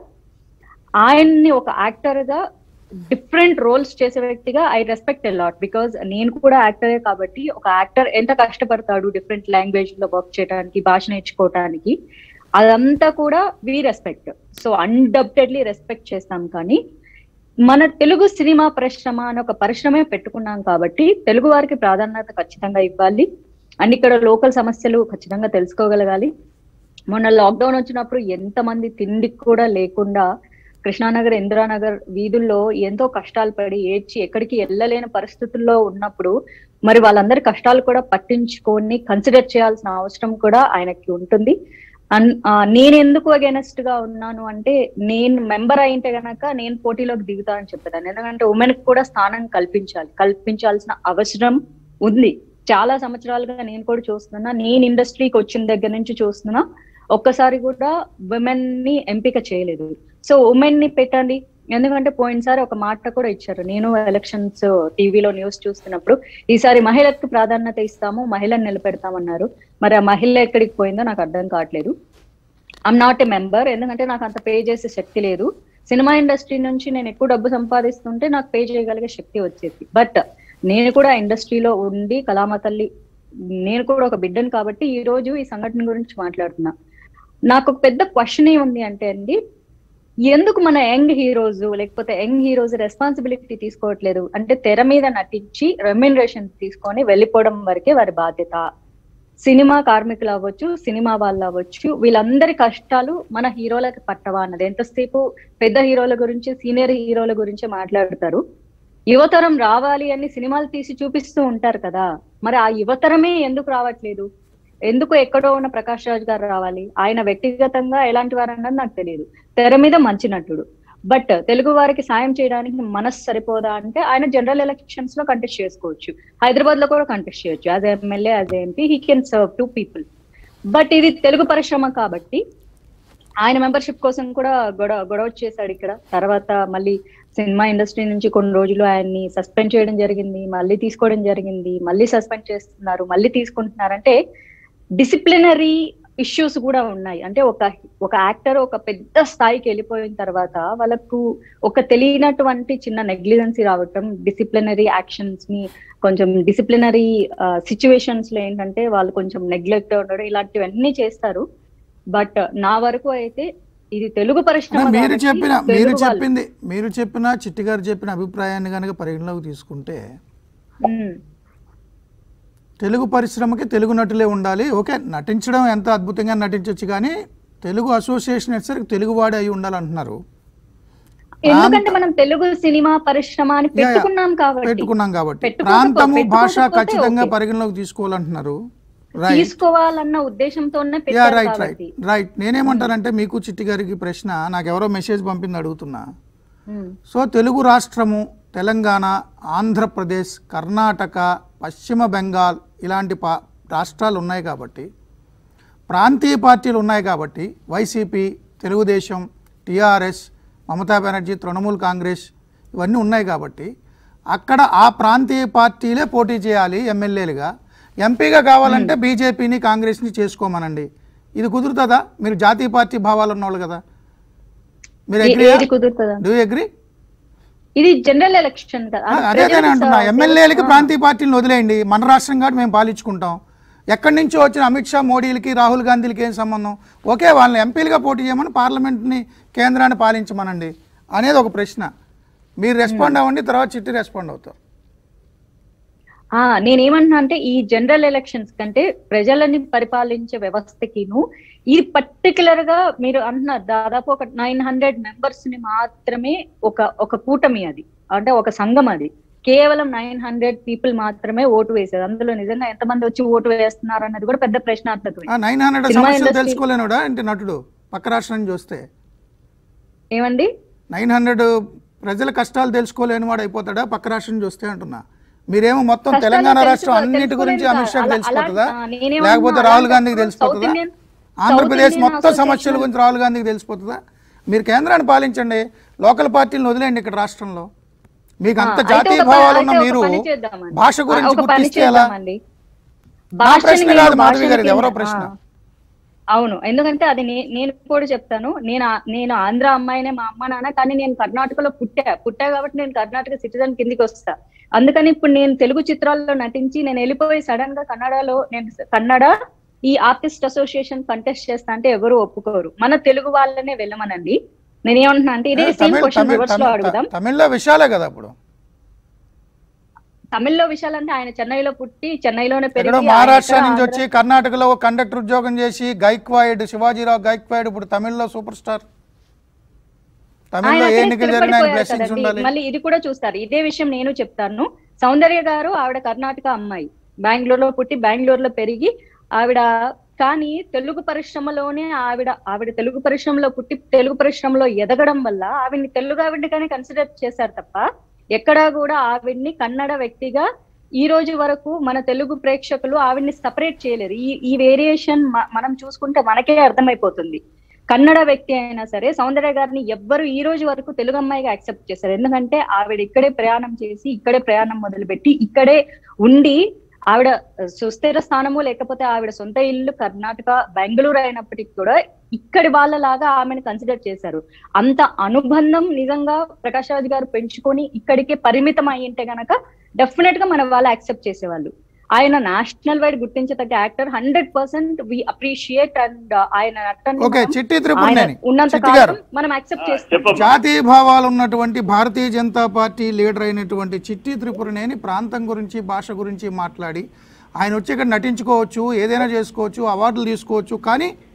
ఆయన్ని ఒక యాక్టర్ గా డిఫరెంట్ రోల్స్ చేసే వ్యక్తిగా ఐ రెస్పెక్ట్ లాట్ బికాజ్ నేను కూడా యాక్టరే కాబట్టి ఒక యాక్టర్ ఎంత కష్టపడతాడు డిఫరెంట్ లాంగ్వేజ్ లో వర్క్ చేయడానికి భాష నేర్చుకోవడానికి అదంతా కూడా we respect so undoubtedly respect చేస్తాం కానీ మన తెలుగు సినిమా పరిశ్రమ అని ఒక పరిశ్రమే పెట్టుకున్నాం కాబట్టి తెలుగు వారికి ప్రాధాన్యత ఖచ్చితంగా ఇవ్వాలి అండ్ ఇక్కడ లోకల్ సమస్యలు ఖచ్చితంగా తెలుసుకోగలగాలి మొన్న లాక్డౌన్ వచ్చినప్పుడు ఎంతమంది తిండికి కూడా లేకుండా కృష్ణానగర్ ఇందిరానగర్ వీధుల్లో ఎంతో కష్టాలు పడి ఏడ్చి ఎక్కడికి వెళ్ళలేని పరిస్థితుల్లో ఉన్నప్పుడు మరి వాళ్ళందరి కష్టాలు కూడా పట్టించుకొని కన్సిడర్ చేయాల్సిన అవసరం కూడా ఆయనకి ఉంటుంది అన్- ఆ, నేను ఎందుకు అగేనెస్ట్ గా ఉన్నాను అంటే నేను మెంబర్ అయింటే గనక నేను పోటీలోకి దిగుతా అని చెప్పేదాన్ని ఎందుకంటే ఉమెన్ కూడా స్థానం కల్పించాలి కల్పించాల్సిన అవసరం ఉంది చాలా సంవత్సరాలుగా నేను కూడా చూస్తున్నా నేను ఇండస్ట్రీకి వచ్చిన దగ్గర నుంచి చూస్తున్నా ఒక్కసారి కూడా ఉమెన్ ని ఎంపిక చేయలేదు సో ఉమెన్ ని పెట్టండి ఎందుకంటే పోయినసారి ఒక మాట కూడా ఇచ్చారు నేను ఎలక్షన్స్ టీవీలో న్యూస్ చూస్తున్నప్పుడు ఈసారి మహిళలకు ప్రాధాన్యత ఇస్తాము మహిళను నిలబెడతామన్నారు మరి ఆ మహిళ ఎక్కడికి పోయిందో నాకు అర్థం కావట్లేదు ఐఎమ్ నాట్ ఎ మెంబర్ ఎందుకంటే నాకు అంత పే చేసే శక్తి లేదు సినిమా ఇండస్ట్రీ నుంచి నేను ఎక్కువ డబ్బు సంపాదిస్తుంటే నాకు పే చేయగలిగే శక్తి వచ్చేది బట్ నేను కూడా ఇండస్ట్రీలో ఉండి కళామ తల్లి నేను కూడా ఒక బిడ్డను కాబట్టి ఈ రోజు ఈ సంఘటన గురించి మాట్లాడుతున్నా నాకు ఒక పెద్ద క్వశ్చన్ ఏముంది అంటే అండి ఎందుకు మన యంగ్ హీరోస్ లేకపోతే యంగ్ హీరోస్ రెస్పాన్సిబిలిటీ తీసుకోవట్లేదు అంటే తెర మీద నటించి రెమ్యునరేషన్ తీసుకొని వెళ్ళిపోవడం వరకే వారి బాధ్యత సినిమా కార్మికులు అవ్వచ్చు సినిమా వాళ్ళు అవ్వచ్చు వీళ్ళందరి కష్టాలు మన హీరోలకు పట్టవా అన్నది ఎంతసేపు పెద్ద హీరోల గురించి సీనియర్ హీరోల గురించి మాట్లాడతారు యువతరం రావాలి అని సినిమాలు తీసి చూపిస్తూ ఉంటారు కదా మరి ఆ యువతరమే ఎందుకు రావట్లేదు ఎందుకు ఎక్కడో ఉన్న ప్రకాష్ రాజ్ గారు రావాలి ఆయన వ్యక్తిగతంగా ఎలాంటి వారు అన్నది నాకు తెలియదు తెర మీద మంచి నటుడు బట్ తెలుగు వారికి సాయం చేయడానికి మనసు సరిపోదా అంటే ఆయన జనరల్ ఎలక్షన్స్ లో కంటెస్ట్ చేసుకోవచ్చు హైదరాబాద్ లో కూడా కంటెస్ట్ చేయొచ్చు as MLA as MP he can serve to people but ఇది తెలుగు పరిశ్రమ కాబట్టి ఆయన మెంబర్షిప్ కోసం కూడా గొడవ గొడవ చేశాడు ఇక్కడ తర్వాత మళ్ళీ సినిమా ఇండస్ట్రీ నుంచి కొన్ని రోజులు ఆయన్ని సస్పెండ్ చేయడం జరిగింది మళ్ళీ తీసుకోవడం జరిగింది మళ్ళీ సస్పెండ్ చేస్తున్నారు మళ్ళీ తీసుకుంటున్నారు అంటే డిసిప్లినరీ ఇష్యూస్ కూడా ఉన్నాయి అంటే ఒక ఒక యాక్టర్ ఒక పెద్ద స్థాయికి వెళ్ళిపోయిన తర్వాత వాళ్ళకు ఒక తెలియనటువంటి చిన్న నెగ్లిజెన్సీ రావటం డిసిప్లినరీ యాక్షన్స్ ని కొంచెం డిసిప్లినరీ సిచ్యువేషన్స్ లో ఏంటంటే వాళ్ళు కొంచెం నెగ్లెక్ట్ ఉండడం ఇలాంటివన్నీ చేస్తారు బట్ నా వరకు అయితే ఇది తెలుగు పరిశ్రమ అంటే మీరు కాబట్టి చెప్పిన తెలుగు మీరు వాళ్ళు- చెప్పింది మీరు చెప్పిన చిట్టి గారు చెప్పిన అభిప్రాయాన్ని కనుక పరిగణలోకి తీసుకుంటే ఉమ్, తెలుగు పరిశ్రమకి తెలుగు నటులే ఉండాలి ఓకే నటించడం ఎంత అద్భుతంగా నటించవచ్చు కానీ తెలుగు అసోసియేషన్ వచ్చేసరికి తెలుగువాడే అయి ఉండాలంటున్నారు ఎందుకంటే మనం తెలుగు సినిమా పరిశ్రమ అని యా, యా. పెట్టుకున్నాం కాబట్టి పెట్టుకున్నాం కాబట్టి పెట్టుకోకపో- ప్రాంతము భాష పెట్టుకోకపోతే ఖచ్చితంగా ఓకే. పరిగణలోకి తీసుకోవాలంటున్నారు రైట్ తీసుకోవాలన్న ఉద్దేశంతోనే యా పెట్టారు రైట్ రైట్ కాబట్టి రైట్ నేనేమంటానంటే మీకు చిట్టి గారికి ప్రశ్న నాకు ఎవరో మెసేజ్ పంపింది అడుగుతున్నా ఉమ్, సో తెలుగు రాష్ట్రము తెలంగాణ ఆంధ్రప్రదేశ్ కర్ణాటక పశ్చిమ బెంగాల్ ఇలాంటి పా రాష్ట్రాలు ఉన్నాయి కాబట్టి ప్రాంతీయ పార్టీలు ఉన్నాయి కాబట్టి వైసీపీ తెలుగుదేశం టీఆర్ఎస్ మమతా బెనర్జీ తృణమూల్ కాంగ్రెస్ ఇవన్నీ ఉన్నాయి కాబట్టి అక్కడ ఆ ప్రాంతీయ పార్టీలే పోటీ చేయాలి ఎమ్మెల్యేలుగా ఎంపీగా కావాలంటే బీజేపీని కాంగ్రెస్ని చేసుకోమనండి ఇది కుదురుతుందా మీరు జాతీయ పార్టీ భావాలు ఉన్నవాళ్ళు కదా మీరు ఏ- అగ్రీ ఏది కుదురుతుందా డూ అగ్రీ ఇది జనరల్ ఎలక్షన్ కదా ఆ, అదే అదే అంటున్నా ఎమ్మెల్యేలకి ప్రాంతీయ పార్టీలను వదిలేయండి మన రాష్ట్రం కాబట్టి మేము పాలించుకుంటాం ఎక్కడి నుంచో వచ్చిన అమిత్ షా మోడీలకి రాహుల్ గాంధీలకి ఏం సంబంధం ఓకే వాళ్ళని ఎంపీలుగా పోటీ చేయమని పార్లమెంట్ని కేంద్రాన్ని పాలించమనండి అనేది ఒక ప్రశ్న మీరు రెస్పాండ్ అవ్వండి తర్వాత చిట్టి రెస్పాండ్ అవుతారు ఆ నేనేమంటున్నా అంటే ఈ జనరల్ ఎలక్షన్స్ కంటే ప్రజలని పరిపాలించే వ్యవస్థకిను ఇది పర్టికులర్ గా మీరు అంటున్నారు దాదాపు ఒక నైన్ హండ్రెడ్ మెంబర్స్ ని మాత్రమే ఒక ఒక కూటమి అది అంటే ఒక సంఘం అది కేవలం నైన్ హండ్రెడ్ పీపుల్ మాత్రమే ఓటు వేసేది అందులో నిజంగా ఎంతమంది వచ్చి ఓటు వేస్తున్నారు అన్నది కూడా పెద్ద ప్రశ్నార్థకమే నైన్ హండ్రెడ్ సినిమా సమస్యలు industry- తెలుసుకోలేనుడా ఏంటి నటుడు పక్క రాష్ట్రం నుంచి వస్తే ఏమండి నైన్ హండ్రెడ్ ప్రజల కష్టాలు తెలుసుకోలేని వాడు అయిపోతాడా పక్క రాష్ట్రం నుంచి వస్తే అంటున్నా మీరేమో మొత్తం కష్టాలు తెలంగాణ తెలుసుకో- రాష్ట్రం అన్నిటి గురించి తెలుసుకోలేదు అమిత్ షాకి అలా- తెలిసిపోతుందా అలా- ఆ, నేనేమన్నా లేకపోతే రాహుల్ అలాంటప్పుడు గాంధీకి South తెలిసిపోతుందా Indian- Andhra Pradesh South Indian మొత్తం సమస్యల Association- గురించి రాహుల్ గాంధీకి తెలిసిపోతుందా మీరు కేంద్రాన్ని పాలించండి లోకల్ పార్టీలను వదిలేయండి ఇక్కడ రాష్ట్రంలో మీకు అంత ఆ, అయితే జాతీయ ఒక ప- భావాలు ఉన్న అయితే ఒక మీరు పని చేద్దామండి. భాష ఆ, గురించి ఒక పని గుర్తిస్తే ఎలా చేద్దామండి. నా భాషని ప్రశ్న నేను కాదు మాధవి భాషని గారిది, ఎవరో కింద- ప్రశ్న. ఆ, అవును ఎందుకంటే అది నే- నేను కూడా చెప్తాను నేను ఆ- నేను ఆంధ్ర అమ్మాయినే మా అమ్మ నాన్న కానీ నేను కర్ణాటకలో పుట్టా పుట్టా కాబట్టి నేను కర్ణాటక సిటిజన్ కిందికి వస్తా అందుకని ఇప్పుడు నేను తెలుగు చిత్రాల్లో నటించి నేను వెళ్ళిపోయి సడన్ గా కన్నడలో నేను కన్నడ ఈ ఆర్టిస్ట్ అసోసియేషన్ కంటెస్ట్ చేస్తా అంటే ఎవరు ఒప్పుకోరు మన తెలుగు వాళ్ళనే వెళ్ళమనండి నేనేమంటున్నా అంటే ఇదే same Tamil question Tamil reverse లో తమిళ్ అడుగుదాం తమిళ్లో విషయాలే కదా అప్పుడు తమిళ్లో విషయాలంటే ఆయన చెన్నైలో పుట్టి చెన్నైలోనే పెరిగి ఎక్కడో ఆయన మహారాష్ట్ర ఎక్కడ నుంచి ఆంధ్ర- వచ్చి కర్ణాటకలో ఒక కండక్టర్ ఉద్యోగం చేసి గైక్వాయిడ్ శివాజీరావు గైక్వాయిడ్ ఇప్పుడు తమిళ్లో సూపర్ స్టార్ తమిళ్లో ఆయన ఏ అక్కడే ఎన్నికలు జరిగినా స్థిరపడిపోయారు బ్లెస్సింగ్స్ కదండి. ఉండాలి మళ్ళీ ఇది కూడా చూస్తారు ఇదే విషయం నేను చెప్తాను సౌందర్య గారు ఆవిడ కర్ణాటక అమ్మాయి బెంగళూరులో పుట్టి బెంగళూరులో పెరిగి ఆవిడ కానీ తెలుగు పరిశ్రమలోనే ఆవిడ ఆవిడ తెలుగు పరిశ్రమలో పుట్టి తెలుగు పరిశ్రమలో ఎదగడం వల్ల ఆవిడ్ని తెలుగు ఆవిడగానే కన్సిడర్ చేశారు తప్ప ఎక్కడా కూడా ఆవిడ్ని కన్నడ వ్యక్తిగా ఈ రోజు వరకు మన తెలుగు ప్రేక్షకులు ఆవిడ్ని సపరేట్ చేయలేరు ఈ ఈ వేరియేషన్ మనం చూసుకుంటే మనకే అర్థమైపోతుంది కన్నడ వ్యక్తి అయినా సరే సౌందర్య గారిని ఎవ్వరు ఈ రోజు వరకు తెలుగు అమ్మాయిగా యాక్సెప్ట్ చేశారు ఎందుకంటే ఆవిడ ఇక్కడే ప్రయాణం చేసి ఇక్కడే ప్రయాణం మొదలుపెట్టి ఇక్కడే ఉండి ఆవిడ సుస్థిర స్థానము లేకపోతే ఆవిడ సొంత ఇల్లు కర్ణాటక బెంగళూరు అయినప్పటికీ కూడా ఇక్కడి వాళ్ళలాగా ఆమెను కన్సిడర్ చేశారు అంత అనుబంధం నిజంగా ప్రకాష్ రాజ్ గారు పెంచుకొని ఇక్కడికే పరిమితం అయ్యింటే గనక డెఫినెట్ గా మన వాళ్ళు యాక్సెప్ట్ చేసేవాళ్ళు ఆయన నేషనల్ వైడ్ గుర్తించదగ్గ actor hundred percent we appreciate and ఆయన నటనని ఓకే మనం- చిట్టి ఆయన త్రిపురనేని ఉన్నంత చిట్టి గారు కాలం మనం యాక్సెప్ట్ చేస్తాం చెప్పమ్మా జాతీయ భావాలు ఉన్నటువంటి భారతీయ జనతా పార్టీ లీడర్ అయినటువంటి చిట్టి త్రిపురనేని ప్రాంతం గురించి భాష గురించి మాట్లాడి ఆయన వచ్చి ఇక్కడ నటించుకోవచ్చు ఏదైనా చేసుకోవచ్చు అవార్డులు తీసుకోవచ్చు కానీ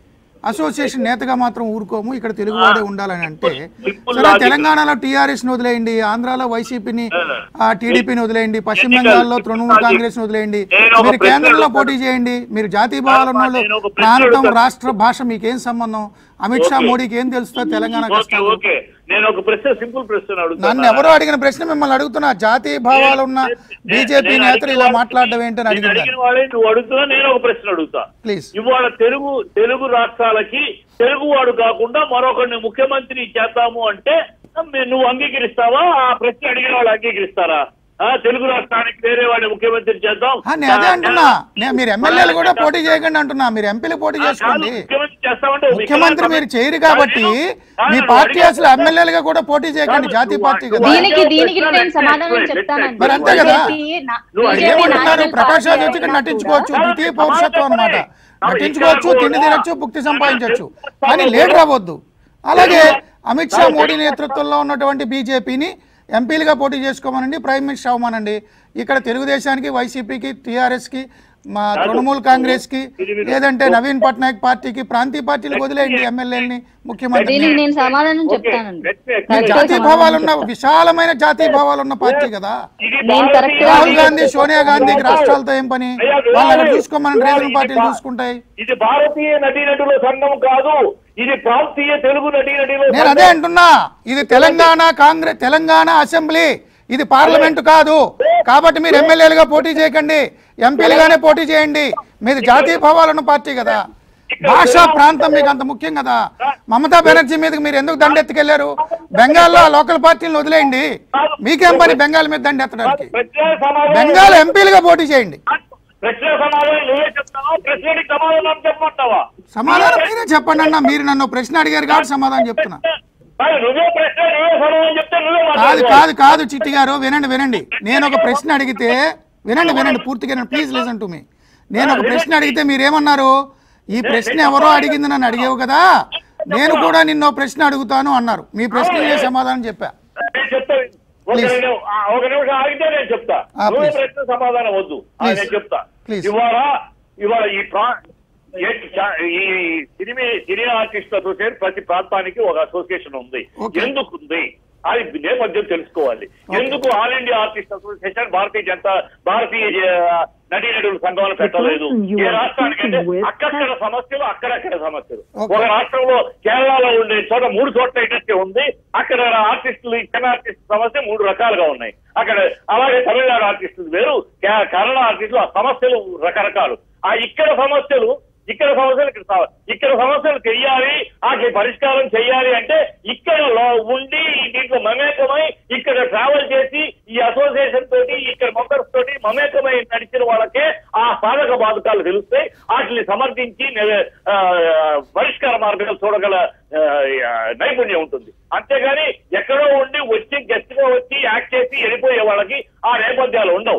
అసోసియేషన్ నేతగా మాత్రం ఊరుకోము ఇక్కడ తెలుగువాడే ఉండాలని అంటే Simple సరే logic. తెలంగాణలో టీఆర్ఎస్ ని వదిలేయండి ఆంధ్రాలో వైసీపీని టీడీపీని వదిలేయండి పశ్చిమ బెంగాల్లో తృణమూల్ కాంగ్రెస్ ని వదిలేయండి నేను ఒక మీరు ప్రశ్న కేంద్రంలో అడుగుతాను. పోటీ చేయండి మీరు జాతీయ భావాలు ఉన్న వాళ్ళు నేను ఒక ప్రశ్న ప్రాంతం అడుగుతాను. రాష్ట్ర భాష మీకేం సంబంధం అమిత్ షా ఓకే. మోడీకి ఏం తెలుస్తుంది తెలంగాణ ఓకే కష్టాలు ఓకే నేను ఒక ప్రశ్న సింపుల్ ప్రశ్న అడుగుతాను నన్ను ఎవరో అడిగిన ప్రశ్న మిమ్మల్ని అడుగుతున్నా జాతీయ భావాలు ఉన్న బీజేపీ నేను నేతలు ఇలా అడిగిన మాట్లాడడం ఏంటని నేను అడిగింది అడిగిన వాళ్ళే నువ్వు అడుగుతున్నా నేను ఒక ప్రశ్న అడుగుతా ప్లీజ్ ఇవాళ తెలుగు తెలుగు రాష్ట్రాలకి తెలుగువాడు కాకుండా మరొకరిని ముఖ్యమంత్రి చేద్దాము అంటే మే- నువ్వు అంగీకరిస్తావా ఆ ప్రశ్న అడిగిన వాళ్ళు అంగీకరిస్తారా ఆ, తెలుగు రాష్ట్రానికి వేరే వాడిని ముఖ్యమంత్రి చేద్దాం ఆ, నేను అదే అంటున్నా నేను మీరు ఎమ్మెల్యేలు కూడా పోటీ చేయకండి అంటున్నా మీరు ఎంపీలు పోటీ ఆ, కాదు, చేసుకోండి ముఖ్యమంత్రి చేస్తామంటే ఒక ముఖ్యమంత్రి మీరు చేయరు కాబట్టి కాదు, మీ నువ్వు పార్టీ అడిగే- అసలు ఎమ్మెల్యేలుగా కూడా పోటీ చేయకండి కాదు, జాతీయ నువ్వు పార్టీ కదా అడిగే- దీనికి దీనికి ప్రశ్న నేను సమాధానం let's చెప్తానండి మరి అంతే కదా? BJP నా- నువ్వు BJP ఏమంటున్నారు national ప్రకాష్ రాజ్ party వచ్చి ఇక్కడ అయినా నటించుకోవచ్చు కూడా- ద్వితీయ పౌరుషత్వం అన్నమాట నటించుకోవచ్చు తిండి తినొచ్చు భుక్తి సంపాదించవచ్చు కానీ లీడర్ అవ్వద్దు అలాగే అమిత్ షా మోడీ నేతృత్వంలో ఉన్నటువంటి బీజేపీని ఎంపీలుగా పోటీ చేసుకోమనండి ప్రైమ్ మినిస్టర్ అవ్వమనండి ఇక్కడ తెలుగుదేశానికి వైసీపీకి టీఆర్ఎస్కి మా తృణమూల్ కాంగ్రెస్కి లేదంటే నవీన్ పట్నాయక్ పార్టీకి ప్రాంతీయ పార్టీలకు వదిలేయండి ఎమ్మెల్యేలని ముఖ్యమంత్రి దీనికి నేను సమాధానం ఓకే, చెప్తానండి let me explain. Correct గా జాతీయ సమాధానం భావాలు ఉన్న చెప్తా. విశాలమైన జాతీయ భావాలు ఉన్న పార్టీ కదా ఇది నేను భారతీయ correct గా రాహుల్ గాంధీ సోనియా గాంధీకి రాష్ట్రాలతో ఏం పని అయ్యా, వాళ్ళు అక్కడ వినాలి. చూసుకోమని రీజనల్ ఇది పార్టీలు భా- చూసుకుంటాయి ఇది భారతీయ నటీనటుల సంఘం కాదు ఇది ప్రాంతీయ తెలుగు నటీనటుల నేను అదే అంటున్నా ఇది తెలంగాణ కాంగ్రెస్ తెలంగాణ అసెంబ్లీ ఇది పార్లమెంట్ కాదు కాబట్టి మీరు ఎమ్మెల్యేలుగా పోటీ చేయకండి ఎంపీలుగానే పోటీ చేయండి మీది జాతీయ భావాలున్న పార్టీ కదా భాషా ప్రాంతం మీకు అంత ముఖ్యం కదా మమతా బెనర్జీ మీదకి మీరు ఎందుకు దండెత్తుకెళ్లారు బెంగాల్లో ఆ లోకల్ పార్టీలను వదిలేయండి మీకేం పని బెంగాల్ మీద దండెత్తడానికి ప్రశ్న సమాధానం బెంగాల్ ఎంపీలుగా పోటీ చేయండి ప్రశ్న సమాధానం నువ్వే చెప్తావా ప్రశ్నకి సమాధానం చెప్పమంటావా సమాధానం మీరే చెప్పండి అన్న మీరు నన్ను ప్రశ్న అడిగారు కాబట్టి సమాధానం చెప్తున్నా కాదు, నువ్వే ప్రశ్న నువ్వే సమాధానం చెప్తే నువ్వే కాదు మాట్లాడుకోవాలి. కాదు కాదు చిట్టి గారు వినండి వినండి నేను ఒక ప్రశ్న అడిగితే వినండి వినండి పూర్తిగా ప్లీజ్ లిసన్ టు మీ నేను ఒక ప్రశ్న అడిగితే మీరేమన్నారు ఈ ప్రశ్న ఎవరో అడిగింది నన్ను అడిగేవు కదా నేను కూడా నిన్నో ప్రశ్న అడుగుతాను అన్నారు మీ ప్రశ్నకి సమాధానం చెప్పా నేను చెప్తా ఒక Please. నిమిషం ఆ, ఒక నిమిషం ఆగితే నేను చెప్తా ఆ, నువ్వే please. ప్రశ్న సమాధానం వద్దు ఆ, Please. నేను చెప్తా Please. ఇవాళ ఇవాళ ఈ ప్రా ఏ- చా- ఈ సినిమా సినీ ఆర్టిస్ట్ అసోసియేషన్ ప్రతి ప్రాంతానికి ఒక అసోసియేషన్ ఉంది Okay. ఎందుకు ఉంది అది నేపథ్యం తెలుసుకోవాలి ఎందుకు all India artist association Bharatiya Janata Bharatiya ఆ, నటీనటుల సంఘాలు పెట్టలేదు person you A are రాష్ట్రానికంటే speaking with అక్కడక్కడ సమస్యలు అక్కడక్కడ సమస్యలు Okay. ఒక రాష్ట్రంలో కేరళలో ఉండే చోట మూడు చోట్ల ఇండస్ట్రీ ఉంది అక్కడ ఆర్టిస్టులు ఇక్కడ ఆర్టిస్ట్ సమస్య మూడు రకాలుగా ఉన్నాయి అక్కడ అలాగే తమిళనాడు ఆర్టిస్టులు వేరు కే- కన్నడ ఆర్టిస్టులు ఆ సమస్యలు రకరకాలు ఆ ఇక్కడ సమస్యలు ఇక్కడ సమస్యలు ఇక్కడ సమ- ఇక్కడ సమస్యలు చెయ్యాలి వాటికి పరిష్కారం చెయ్యాలి అంటే ఇక్కడ లో- ఉండి దీంట్లో మమేకమై ఇక్కడ ట్రావెల్ చేసి ఈ అసోసియేషన్ తోటి ఇక్కడ మెంబర్స్ తోటి మమేకమై నడిచిన వాళ్ళకే ఆ సాధక బాధకాలు తెలుస్తాయి వాటిని సమర్థించి నె- ఆ, పరిష్కార మార్గాలు చూడగల ఆ, నైపుణ్యం ఉంటుంది అంతేగాని ఎక్కడో ఉండి వచ్చి గెస్ట్ గా వచ్చి యాక్ట్ చేసి వెళ్ళిపోయే వాళ్ళకి ఆ నేపథ్యాలు ఉండవు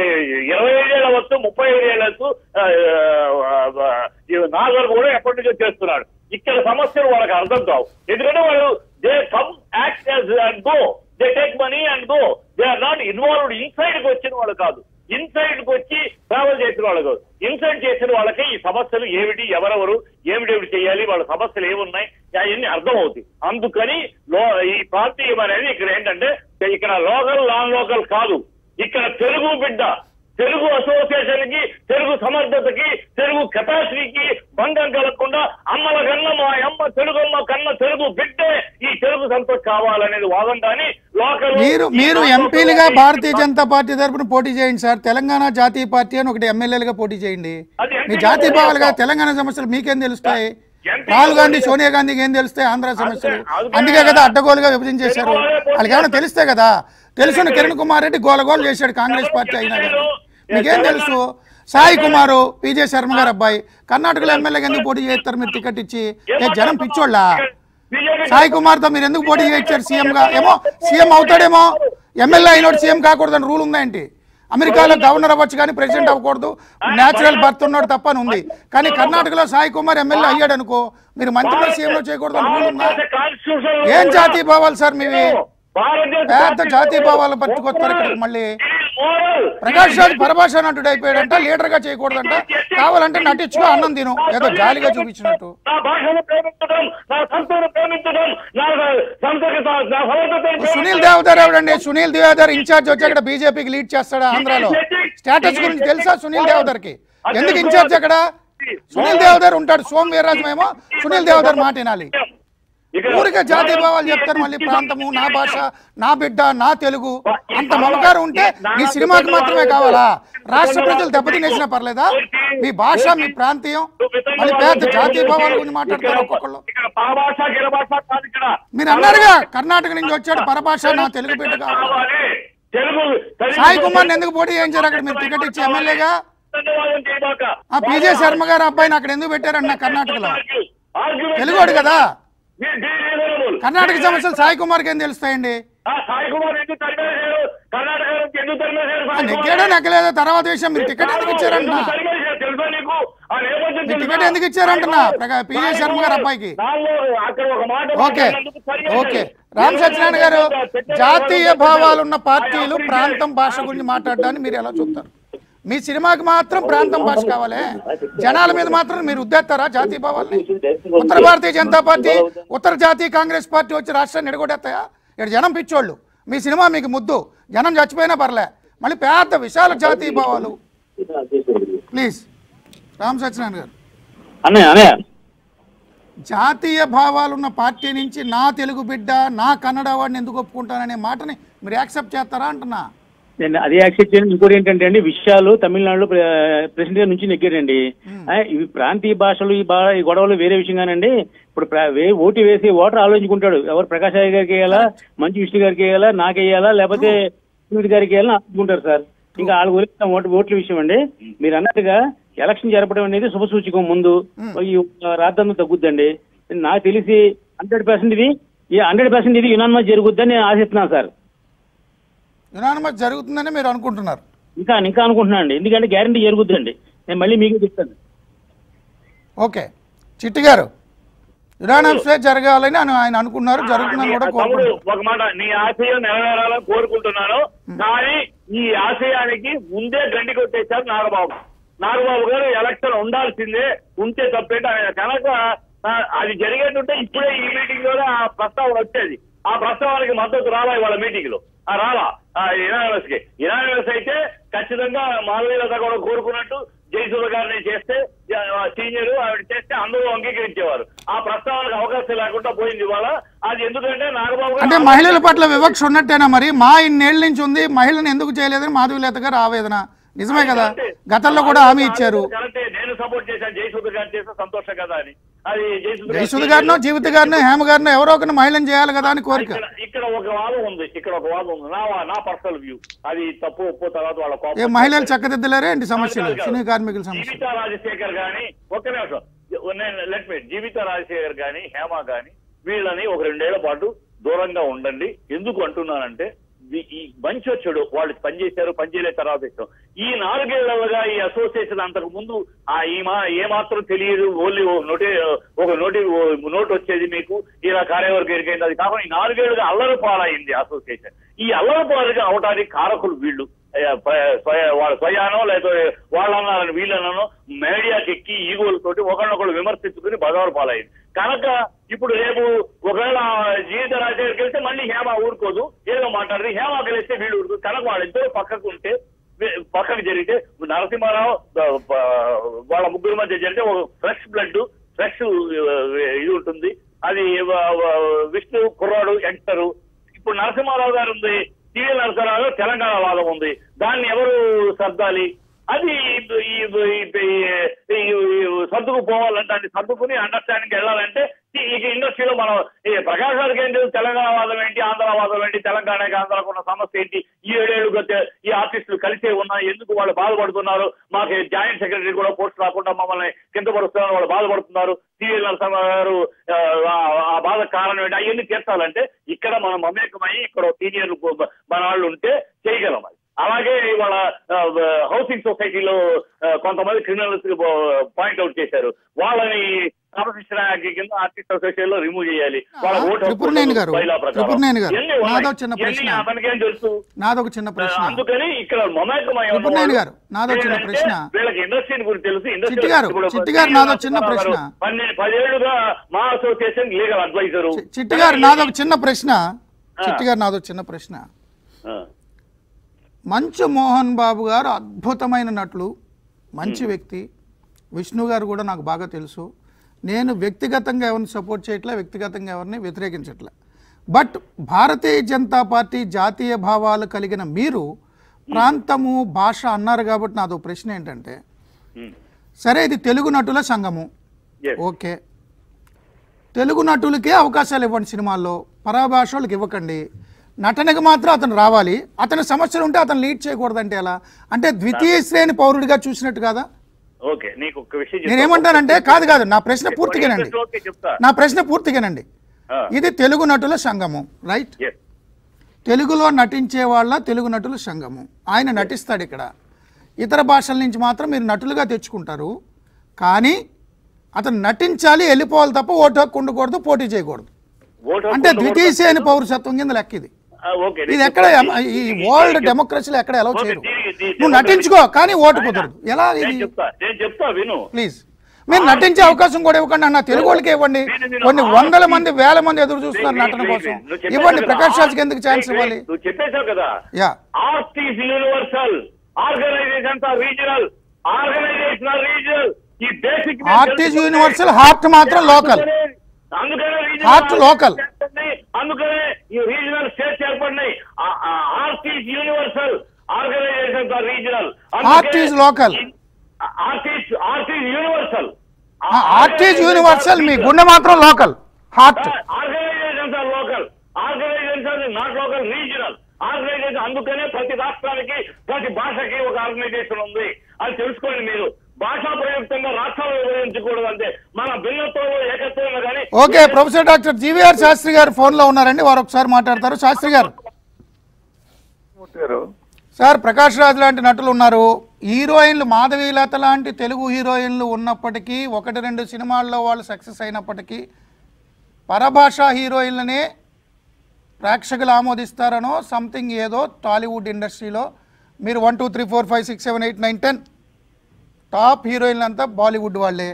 ఇరవై ఐదేళ్ల వచ్చు ముప్పై ఐదేళ్లకు నాగర్ కూడా ఎప్పటి నుంచో చేస్తున్నాడు ఇక్కడ సమస్యలు వాళ్ళకి అర్థం కావు ఎందుకంటే వాళ్ళు they come act and go they take money and go they are not involved inside కి వచ్చిన వాళ్ళు కాదు ఇన్సైడ్ కి వచ్చి ట్రావెల్ చేసిన వాళ్ళు కాదు ఇన్సైడ్ చేసిన వాళ్ళకి ఈ సమస్యలు ఏమిటి ఎవరెవరు ఏమిటేమిటి చేయాలి వాళ్ళ సమస్యలు ఏమున్నాయి అవన్నీ అర్థం అవుతాయి అందుకని లో ఈ ప్రాంతీయం అనేది ఇక్కడ ఏంటంటే ఇక్కడ లోకల్ నాన్ లోకల్ కాదు ఇక్కడ తెలుగు బిడ్డ తెలుగు అసోసియేషన్ కి తెలుగు సమర్థతకి తెలుగు కెపాసిటీకి భంగం కలగకుండా అమ్మల కన్నా మా అమ్మ తెలుగమ్మ కన్న తెలుగు బిడ్డే ఈ తెలుగు సంపద కావాలనేది వాదం కానీ లోకల్ మీరు మీరు ఎంపీలుగా భారతీయ జనతా పార్టీ తరపున పోటీ చేయండి సార్ తెలంగాణ జాతీయ పార్టీ అని ఒకటి ఎమ్మెల్యేలుగా పోటీ చేయండి అది మీ ఎంపీలుగా జాతీయ పోటీ భావాలుగా చేస్తాం. తెలంగాణ సమస్యలు మీకేం తెలుస్తాయి ఎంపీలుగా రాహుల్ గాంధీ పోటీ సోనియా గాంధీకి ఏం తెలుస్తాయి ఆంధ్ర సమస్యలు అందుకే- అందుకే కదా అడ్డగోలుగా విభజన చేశారు తెలుగు వాళ్ళే పోటీ వాళ్ళకి ఏమైనా తెలిస్తే కదా తెలుసున్న కిరణ్ కుమార్ రెడ్డి గోలగోలు చేశాడు కాంగ్రెస్ పార్టీ అయినా కదా మీకేం తెలుసు సాయి కుమారు పీజే శర్మ గారు అబ్బాయి కర్ణాటకలో ఎమ్మెల్యేగా ఎందుకు పోటీ చేస్తారు మీరు టికెట్ ఇచ్చి ఏ జనం పిచ్చోళ్ళా బీజేపీ సాయి కుమార్ తో మీరు ఎందుకు పోటీ చేయించారు సీఎం గా ఏమో సీఎం అవుతాడేమో ఎమ్మెల్యే అయినోడు సీఎం కాకూడదని రూల్ ఉందా ఏంటి అమెరికాలో గవర్నర్ అవ్వచ్చు కానీ ప్రెసిడెంట్ అవ్వకూడదు న్యాచురల్ బర్త్ ఉన్నాడు తప్ప అని ఉంది కానీ కర్ణాటకలో సాయి కుమార్ ఎమ్మెల్యే అయ్యాడు అనుకో మీరు మంత్రిలో సీఎంలో చేయకూడదు అని రూల్ ఉందా భారతదేశ కాన్స్టిట్యూషన్ ఏం జాతీయ భావాలు సార్ మీవి భారతదేశ పెద్ద జాతీయ భావాలు పట్టుకొస్తారు ఇక్కడికి మళ్ళీ moral. ప్రకాష్ రాజ్ పరభాష నటుడు అయిపోయాడంట లీడర్ గా చేయకూడదంట కావాలంటే నటించుకో అన్నం తిను ఏదో జాలిగా చూపించినట్టు నా భాషను ప్రేమించడం నా సంతను ప్రేమించడం నా సంతకి నా సౌహృదతను సునీల్ దేవదార్ ఎవడండి సునీల్ దేవదార్ ఇన్ఛార్జ్ వచ్చి అక్కడ బీజేపీకి లీడ్ చేస్తాడా ఆంధ్రాలో స్టేటస్ గురించి తెలుసా సునీల్ దేవదార్ కి ఎందుకు ఇన్ఛార్జ్ అక్కడ సునీల్ దేవదార్ ఉంటాడు సోమ్ వీర్రాజమేమో సునీల్ దేవదార్ మాట వినాలి ఇక్కడ- ఊరికే జాతీయ భావాలు చెప్తారు మళ్ళీ ప్రాంతము నా భాష నా బిడ్డ నా తెలుగు అంత మమకారం ఉంటే మీ సినిమాకి మాత్రమే కావాలా రాష్ట్ర ప్రజలు దెబ్బతినేసినా పర్లేదా మీ భాష మీ ప్రాంతీయం మళ్ళీ పెద్ద జాతీయ భావాల గురించి మాట్లాడతారు ఒక్కొక్కళ్ళు ఇక్కడ పరభాష గిరభాష కాదు ఇక్కడ మీరు అన్నారుగా కర్ణాటక నుంచి వచ్చాడు పరభాష నా తెలుగు బిడ్డ కావాలి కావాలి తెలుగు సాయి కుమార్ ఎందుకు పోటీ చేయించారు అక్కడ మీరు టికెట్ ఇచ్చి ఎమ్మెల్యేగా ధన్యవాదం చేయబాక. ఆ పీజే శర్మ గారు అబ్బాయిని అక్కడ ఎందుకు పెట్టారన్న కర్ణాటకలో Argument- తెలుగోడు కదా Be- be reasonable. కర్ణాటక సమస్యలు సాయి కుమార్కి ఏం తెలుస్తాయండి ఆ సాయి కుమార్ ఎందుకు తరిమేశారు కర్ణాటక నుంచి ఎందుకు తరిమేశారు ఆ సాయి కుమార్? నెగ్గాడో నెగ్గలేదో తర్వాత విషయం మీరు టికెట్ ఎందుకు ఇచ్చారంటున్నా ఎందుకు తరిమేశారు తెలుసా నీకు ఆ నేపథ్యం మీ తెలుసా? టికెట్ ఎందుకు ఇచ్చారంటున్నా ప్రకా- పీజే శర్మ గారు అబ్బాయికి నాలో అక్కడ ఒక మాట ఓకే మాట్లాడినందుకు తరిమేశారు. ఓకే రామ్ సత్యనారాయణ గారు జాతీయ భావాలున్న పార్టీలు ప్రాంతం భాష గురించి మాట్లాడడాన్ని మీరు ఎలా చూస్తారు మీ సినిమాకి మాత్రం ప్రాంతం భాష కావాలి జనాల మీద మాత్రం మీరు ఉద్దేస్తారా జాతీయ భావాల్ని ఉత్తర భారతీయ జనతా పార్టీ ఉత్తర జాతీయ కాంగ్రెస్ పార్టీ వచ్చి రాష్ట్రాన్ని ఎడగొడేస్తాయా ఇక్కడ జనం పిచ్చోళ్ళు మీ సినిమా మీకు ముద్దు జనం చచ్చిపోయినా పర్లే మళ్ళీ పెద్ద విశాల జాతీయ భావాలు ప్లీజ్ రామ్ సత్యనారాయణ గారు అన్నయ్య అన్నయ్య జాతీయ భావాలున్న పార్టీ నుంచి నా తెలుగు బిడ్డ నా కన్నడ వాడిని ఎందుకు ఒప్పుకుంటాననే మాటని మీరు యాక్సెప్ట్ చేస్తారా అంటున్నా నేను అది యాక్సెప్ట్ చేయను ఇంకోటి ఏంటంటే అండి విషయాలు తమిళనాడులో ప్రెసిడెంట్ గారి నుంచి నెగ్గారండి ఆ, ఇవి ప్రాంతీయ భాషలు ఈ బా ఈ గొడవలు వేరే విషయం కానండి ఇప్పుడు ప్ర- వే- ఓటు వేసి ఓటర్ ఆలోచించుకుంటాడు ఎవరు ప్రకాష్ రాయ్ గారికి వేయాలా మంచి విష్ణు గారికి వేయాలా నాకు వేయాలా లేకపోతే సునీత్ గారికి వేయాలని ఆలోచించుకుంటారు సార్ ఇంకా వాళ్ళ గురించి ఓటు ఓట్ల విషయం అండి మీరు అన్నట్టుగా ఎలక్షన్ జరపడం అనేది శుభ సూచకం ముందు ఈ రాద్ధాంతం తగ్గుద్దండి నాకు తెలిసి హండ్రెడ్ పర్సెంట్ ఇది హండ్రెడ్ పర్సెంట్ ఇది యునాన్మస్ జరుగుద్దని నేను ఆశిస్తున్నాను సార్ యునానిమస్ జరుగుతుందని మీరు అనుకుంటున్నారు ఇంకా ఇంకా అనుకుంటున్నాను అండి ఎందుకంటే గ్యారంటీ జరుగుద్దండి నేను మళ్ళీ మీకు చెప్తాను ఓకే చిట్టి గారు యునానిమస్ జరగాలని అని ఆయన అనుకున్నారు జరుగుతుందని కూడా తమ్ముడు కోరుకుంటున్నారు ఒక మాట నీ ఆశయం నెరవేరాలని కోరుకుంటున్నాను కానీ ఈ ఆశయానికి ముందే గండి కొట్టేశారు నాగబాబు నాగబాబు గారు ఎలక్షన్ ఉండాల్సిందే ఉంటే తప్పేంటి ఆయన కనుక ఆ, అది జరిగేటుంటే ఇప్పుడే ఈ మీటింగ్ లో ఆ ప్రస్తావన వచ్చేది ఆ ప్రస్తావనకి మద్దతు రాలా ఇవాళ మీటింగ్ లో ఆ రాలా ఇనానిమస్ కి ఇనానిమస్ అయితే ఖచ్చితంగా మాధవీలత కూడా కోరుకున్నట్టు జయసూర గారిని చేస్తే సీనియర్ ఆవిడ చేస్తే అందరూ అంగీకరించేవారు ఆ ప్రస్తావనకు అవకాశం లేకుండా పోయింది ఇవాళ అది ఎందుకంటే నాగబాబు గారు అంటే మహిళల పట్ల వివక్ష ఉన్నట్టేనా మరి మా ఇన్నేళ్ల నుంచి ఉంది మహిళను ఎందుకు చేయలేదని మాధవిలేత గారు ఆవేదన నిజమే కదా గతంలో కూడా హామీ ఇచ్చారు కరెక్టే నేను సపోర్ట్ చేశాను జయసూద్ గారు చేస్తే సంతోషం కదా అని అది జయసూద్ గారు యశోద్ గారినో జీవిత గారినో హేమ గారినో ఎవరో ఒకరిని మహిళను చేయాలి కదా అని కోరిక ఇక్కడ ఇక్కడ ఒక వాదం ఉంది ఇక్కడ ఒక వాదం ఉంది నా నా పర్సనల్ వ్యూ అది తప్పు ఒప్పు తర్వాత వాళ్ళ కోపం ఏ మహిళలు చక్కదిద్దలేరే ఏంటి సమస్యలు సినీ కార్మికుల సమస్య జీవిత రాజశేఖర్ గాని ఒక్క నిమిషం నేను లెట్ మీ జీవిత రాజశేఖర్ గాని హేమ గాని వీళ్ళని ఒక రెండేళ్ల పాటు దూరంగా ఉండండి ఎందుకు అంటున్నానంటే వి- ఈ మంచి వచ్చాడు వాళ్ళు పనిచేశారు పనిచేయలే తర్వాత ఇష్టం ఈ నాలుగేళ్లుగా ఈ అసోసియేషన్ అంతకు ముందు ఆ ఈ మా ఏ మాత్రం తెలియదు ఓన్లీ ఓ నోటి ఒక నోటి ఓ నోట్ వచ్చేది మీకు ఇలా కార్యవర్గం ఎరికైంది అది కాకుండా ఈ నాలుగేళ్లుగా అల్లరి పాలైంది అసోసియేషన్ ఈ అల్లరి పాలుగా అవడానికి కారకులు వీళ్ళు అయ్యా, ప- స్వయ- వాళ్ళ స్వయానో లేకపోతే వాళ్ళన్నారని వీళ్ళనో మీడియాకి ఎక్కి ఈగోలతోటి ఒకరినొకరు విమర్శించుకుని బజారు పాలైంది కనుక ఇప్పుడు రేపు ఒకవేళ జీవిత రాజశేఖర్కి వెళ్తే మళ్ళీ హేమ ఊరుకోదు ఏదో మాట్లాడదు హేమ కలిస్తే వీళ్ళు ఊరుకోదు కనుక వాళ్ళిద్దరూ పక్కకు ఉంటే వే- పక్కకు జరిగితే నరసింహారావు ఆ, ప- వాళ్ళ ముగ్గురు మధ్య జరిగితే ఒక ఫ్రెష్ బ్లడ్ ఫ్రెష్ ఇది ఉంటుంది అది ఆ, ఆ, విష్ణు కుర్రాడు యంగ్స్టరు ఇప్పుడు నరసింహారావు గారు ఉంది టీవీ నరసింహారావు గారు తెలంగాణ వాదం ఉంది దాన్ని ఎవరు సర్దాలి అది ఈ- ఈ- ఈ- ఈ- ఈ సర్దుకు పోవాలంటే దాన్ని సర్దుకుని అండర్స్టాండింగ్ వెళ్ళాలంటే ఈ ఈ ఇండస్ట్రీలో మనం ఈ ప్రకాష్ గారికి ఏంటి తెలంగాణ వాదం ఏంటి ఆంధ్ర వాదం ఏంటి తెలంగాణకి ఆంధ్రాకు ఉన్న సమస్య ఏంటి ఈ ఏడేళ్లుగా తె- ఈ ఆర్టిస్టులు కలిసే ఉన్నాయి ఎందుకు వాళ్ళు బాధపడుతున్నారు మాకు జాయింట్ సెక్రటరీ కూడా పోస్ట్ రాకుండా మమ్మల్ని కింద పరుస్తున్నారు వాళ్ళు బాధపడుతున్నారు సిఎల్ నరసింహ గారు ఆ, ఆ- ఆ బాధ కారణం ఏంటి అవన్నీ తీర్చాలంటే ఇక్కడ మనం మమేకమై ఇక్కడ సీనియర్ మన వాళ్ళు ఉంటే చేయగలం అది అలాగే ఇవాళ ఆ, హౌసింగ్ సొసైటీలో ఆ, కొంతమంది క్రిమినల్స్ పాయింట్ అవుట్ చేశారు వాళ్ళని కాంపిటీషన్ యాక్ట్ కింద ఆర్టిస్ట్ అసోసియేషన్ లో రిమూవ్ చేయాలి వాళ్ళ ఓటు హక్కు త్రిపురనేని గారు, బైలా ప్రకారం. త్రిపురనేని గారు, ఎన్ని ఉన్నాయి? నాదో చిన్న ఎన్ని ప్రశ్న. మనకేం తెలుసు నాదొక చిన్న ప్రశ్న అందుకని ఇక్కడ మమేకమై ఉన్న త్రిపురనేని వాళ్ళు గారు, నాదో చిన్న ఏంటంటే ప్రశ్న. వీళ్ళకి ఇండస్ట్రీ గురించి తెలుసు ఇండస్ట్రీ చిట్టి గారు, ఇప్పుడు చిట్టి గారు, నాదో చిన్న ప్రశ్న. పన్నెండు పదేళ్లుగా మా అసోసియేషన్ లీగల్ అడ్వైజరు చి- చిట్టి గారు నాదొక చిన్న ప్రశ్న చిట్టి గారు నాదొక చిన్న ప్రశ్న మంచు మోహన్ బాబు గారు అద్భుతమైన నటులు మంచి వ్యక్తి విష్ణు గారు కూడా నాకు బాగా తెలుసు నేను వ్యక్తిగతంగా ఎవరిని సపోర్ట్ చేయట్లే వ్యక్తిగతంగా ఎవరిని వ్యతిరేకించట్లే బట్ భారతీయ జనతా పార్టీ జాతీయ భావాలు కలిగిన మీరు ప్రాంతము భాష అన్నారు కాబట్టి నాదో ప్రశ్న ఏంటంటే సరే ఇది తెలుగు నటుల సంఘము Yes. ఓకే తెలుగు నటులకే అవకాశాలు ఇవ్వండి సినిమాల్లో పరాభాష వాళ్ళకి ఇవ్వకండి నటనకు మాత్రం అతను రావాలి అతని సమస్యలు ఉంటే అతను లీడ్ చేయకూడదంటే ఎలా అంటే ద్వితీయ శ్రేణి పౌరుడిగా చూసినట్టు కాదా ఓకే నీకు ఒక విషయం చెప్తా. నేనేమంటానంటే కాదు కాదు నా ప్రశ్న పూర్తిగానండి ఓకే చెప్తా నా ప్రశ్న పూర్తిగానండి ఇది తెలుగు నటుల సంఘము రైట్ Yes. తెలుగులో నటించే వాళ్ళ తెలుగు నటుల సంఘము ఆయన నటిస్తాడు ఇక్కడ ఇతర భాషల నుంచి మాత్రం మీరు నటులుగా తెచ్చుకుంటారు కానీ అతను నటించాలి వెళ్ళిపోవాలి తప్ప ఓటు హక్కు ఉండకూడదు పోటీ చేయకూడదు ఓటు హక్కు అంటే ఉండకూడదు. ద్వితీయ శ్రేణి పౌరసత్వం కింద లెక్క ఇది ఆ, ఓకే ఇది నేను ఎక్కడ చెప్తా. ఈ వరల్డ్ డెమోక్రసీలో ఎక్కడ ఎలా ఓకే, చేయరు దీనికి- దీనికి నువ్వు నటించుకో కానీ ఓటు కుదరదు ఎలా నేను ఇది చెప్తా నేను చెప్తా విను ప్లీజ్ మీరు నటించే అవకాశం కూడా ఇవ్వకండి అన్న తెలుగు వాళ్ళకి ఇవ్వండి కొన్ని వందల మంది వేల మంది ఎదురు చూస్తున్నారు నటన కోసం నువ్వు చెప్పేశావు ఇవ్వండి కదా, ప్రకాష్ రాజ్కి ఎందుకు ఛాన్స్ వెయిట్, ఇవ్వాలి వెయిట్, నువ్వు చెప్పేశావు కదా yeah art is universal organisation regional organisation regional ఈ basic Art is universal, heart మాత్రం local. అందుకనే regional Heart local. ఏర్పడినాయి. అందుకనే ఈ రీజనల్ స్టేట్స్ ఏర్పడినాయి art is universal organisation regional Art is local. Art is art is universal art is universal మీ గుండె మాత్రం local heart organisations are local organisation not local regional organisation అందుకనే ప్రతి రాష్ట్రానికి ప్రతి భాషకి ఒక ఆర్గనైజేషన్ ఉంది అది తెలుసుకోండి మీరు భాషా ప్రయుక్తంగా రాష్ట్రాలు విభజించకూడదు అంటే మన భిన్నత్వంలో ఏకత్వం కానీ okay professor doctor GVR Sastry garu ఫోన్లో ఉన్నారండి వారు ఒకసారి మాట్లాడతారు శాస్త్రి గారు గారు సార్ ప్రకాష్ రాజ్ లాంటి నటులు ఉన్నారు హీరోయిన్లు మాధవీలత లాంటి తెలుగు హీరోయిన్లు ఉన్నప్పటికీ ఒకటి రెండు సినిమాల్లో వాళ్ళు సక్సెస్ అయినప్పటికీ పరభాషా హీరోయిన్లనే ప్రేక్షకులు ఆమోదిస్తారనో సంథింగ్ ఏదో టాలీవుడ్ ఇండస్ట్రీలో మీరు one two three four five six seven eight nine ten top హీరోయిన్లు అంతా బాలీవుడ్ వాళ్ళే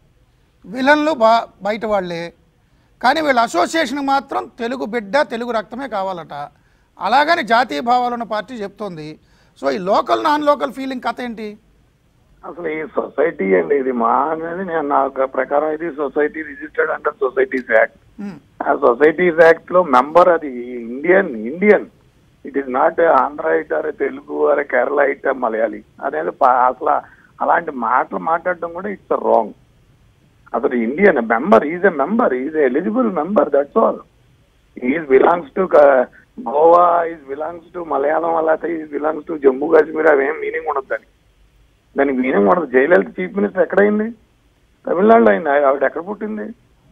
విలన్లు బా బయట వాళ్ళే కానీ వీళ్ళ అసోసియేషన్ మాత్రం తెలుగు బిడ్డ తెలుగు రక్తమే కావాలట అలాగని జాతీయ భావాలు ఉన్న పార్టీ చెప్తోంది సో ఈ లోకల్ నాన్ లోకల్ ఫీలింగ్ కథ ఏంటి అసలు ఈ సొసైటీ అండి ఇది మా అనేది నేను నా యొక్క ప్రకారం ఇది society registered under societies act hmm. ఆ సొసైటీస్ యాక్ట్ లో మెంబర్ అది Indian Indian it is not Andhra it area Telugu అరే కేరళ ఐట్ మలయాళీ అనేది పా- అసలు అలాంటి మాటలు మాట్లాడడం కూడా ఇట్స్ రాంగ్ అసలు Indian member is a member is eligible member that's all is belongs to Goa is belongs to Malayalam అలాగే is belongs to Jammu Kashmir అవేం మీనింగ్ ఉండదు దానికి దానికి మీనింగ్ ఉండదు జయలలిత చీఫ్ మినిస్టర్ ఎక్కడైంది తమిళనాడులో అయింది ఆవిడ ఎక్కడ పుట్టింది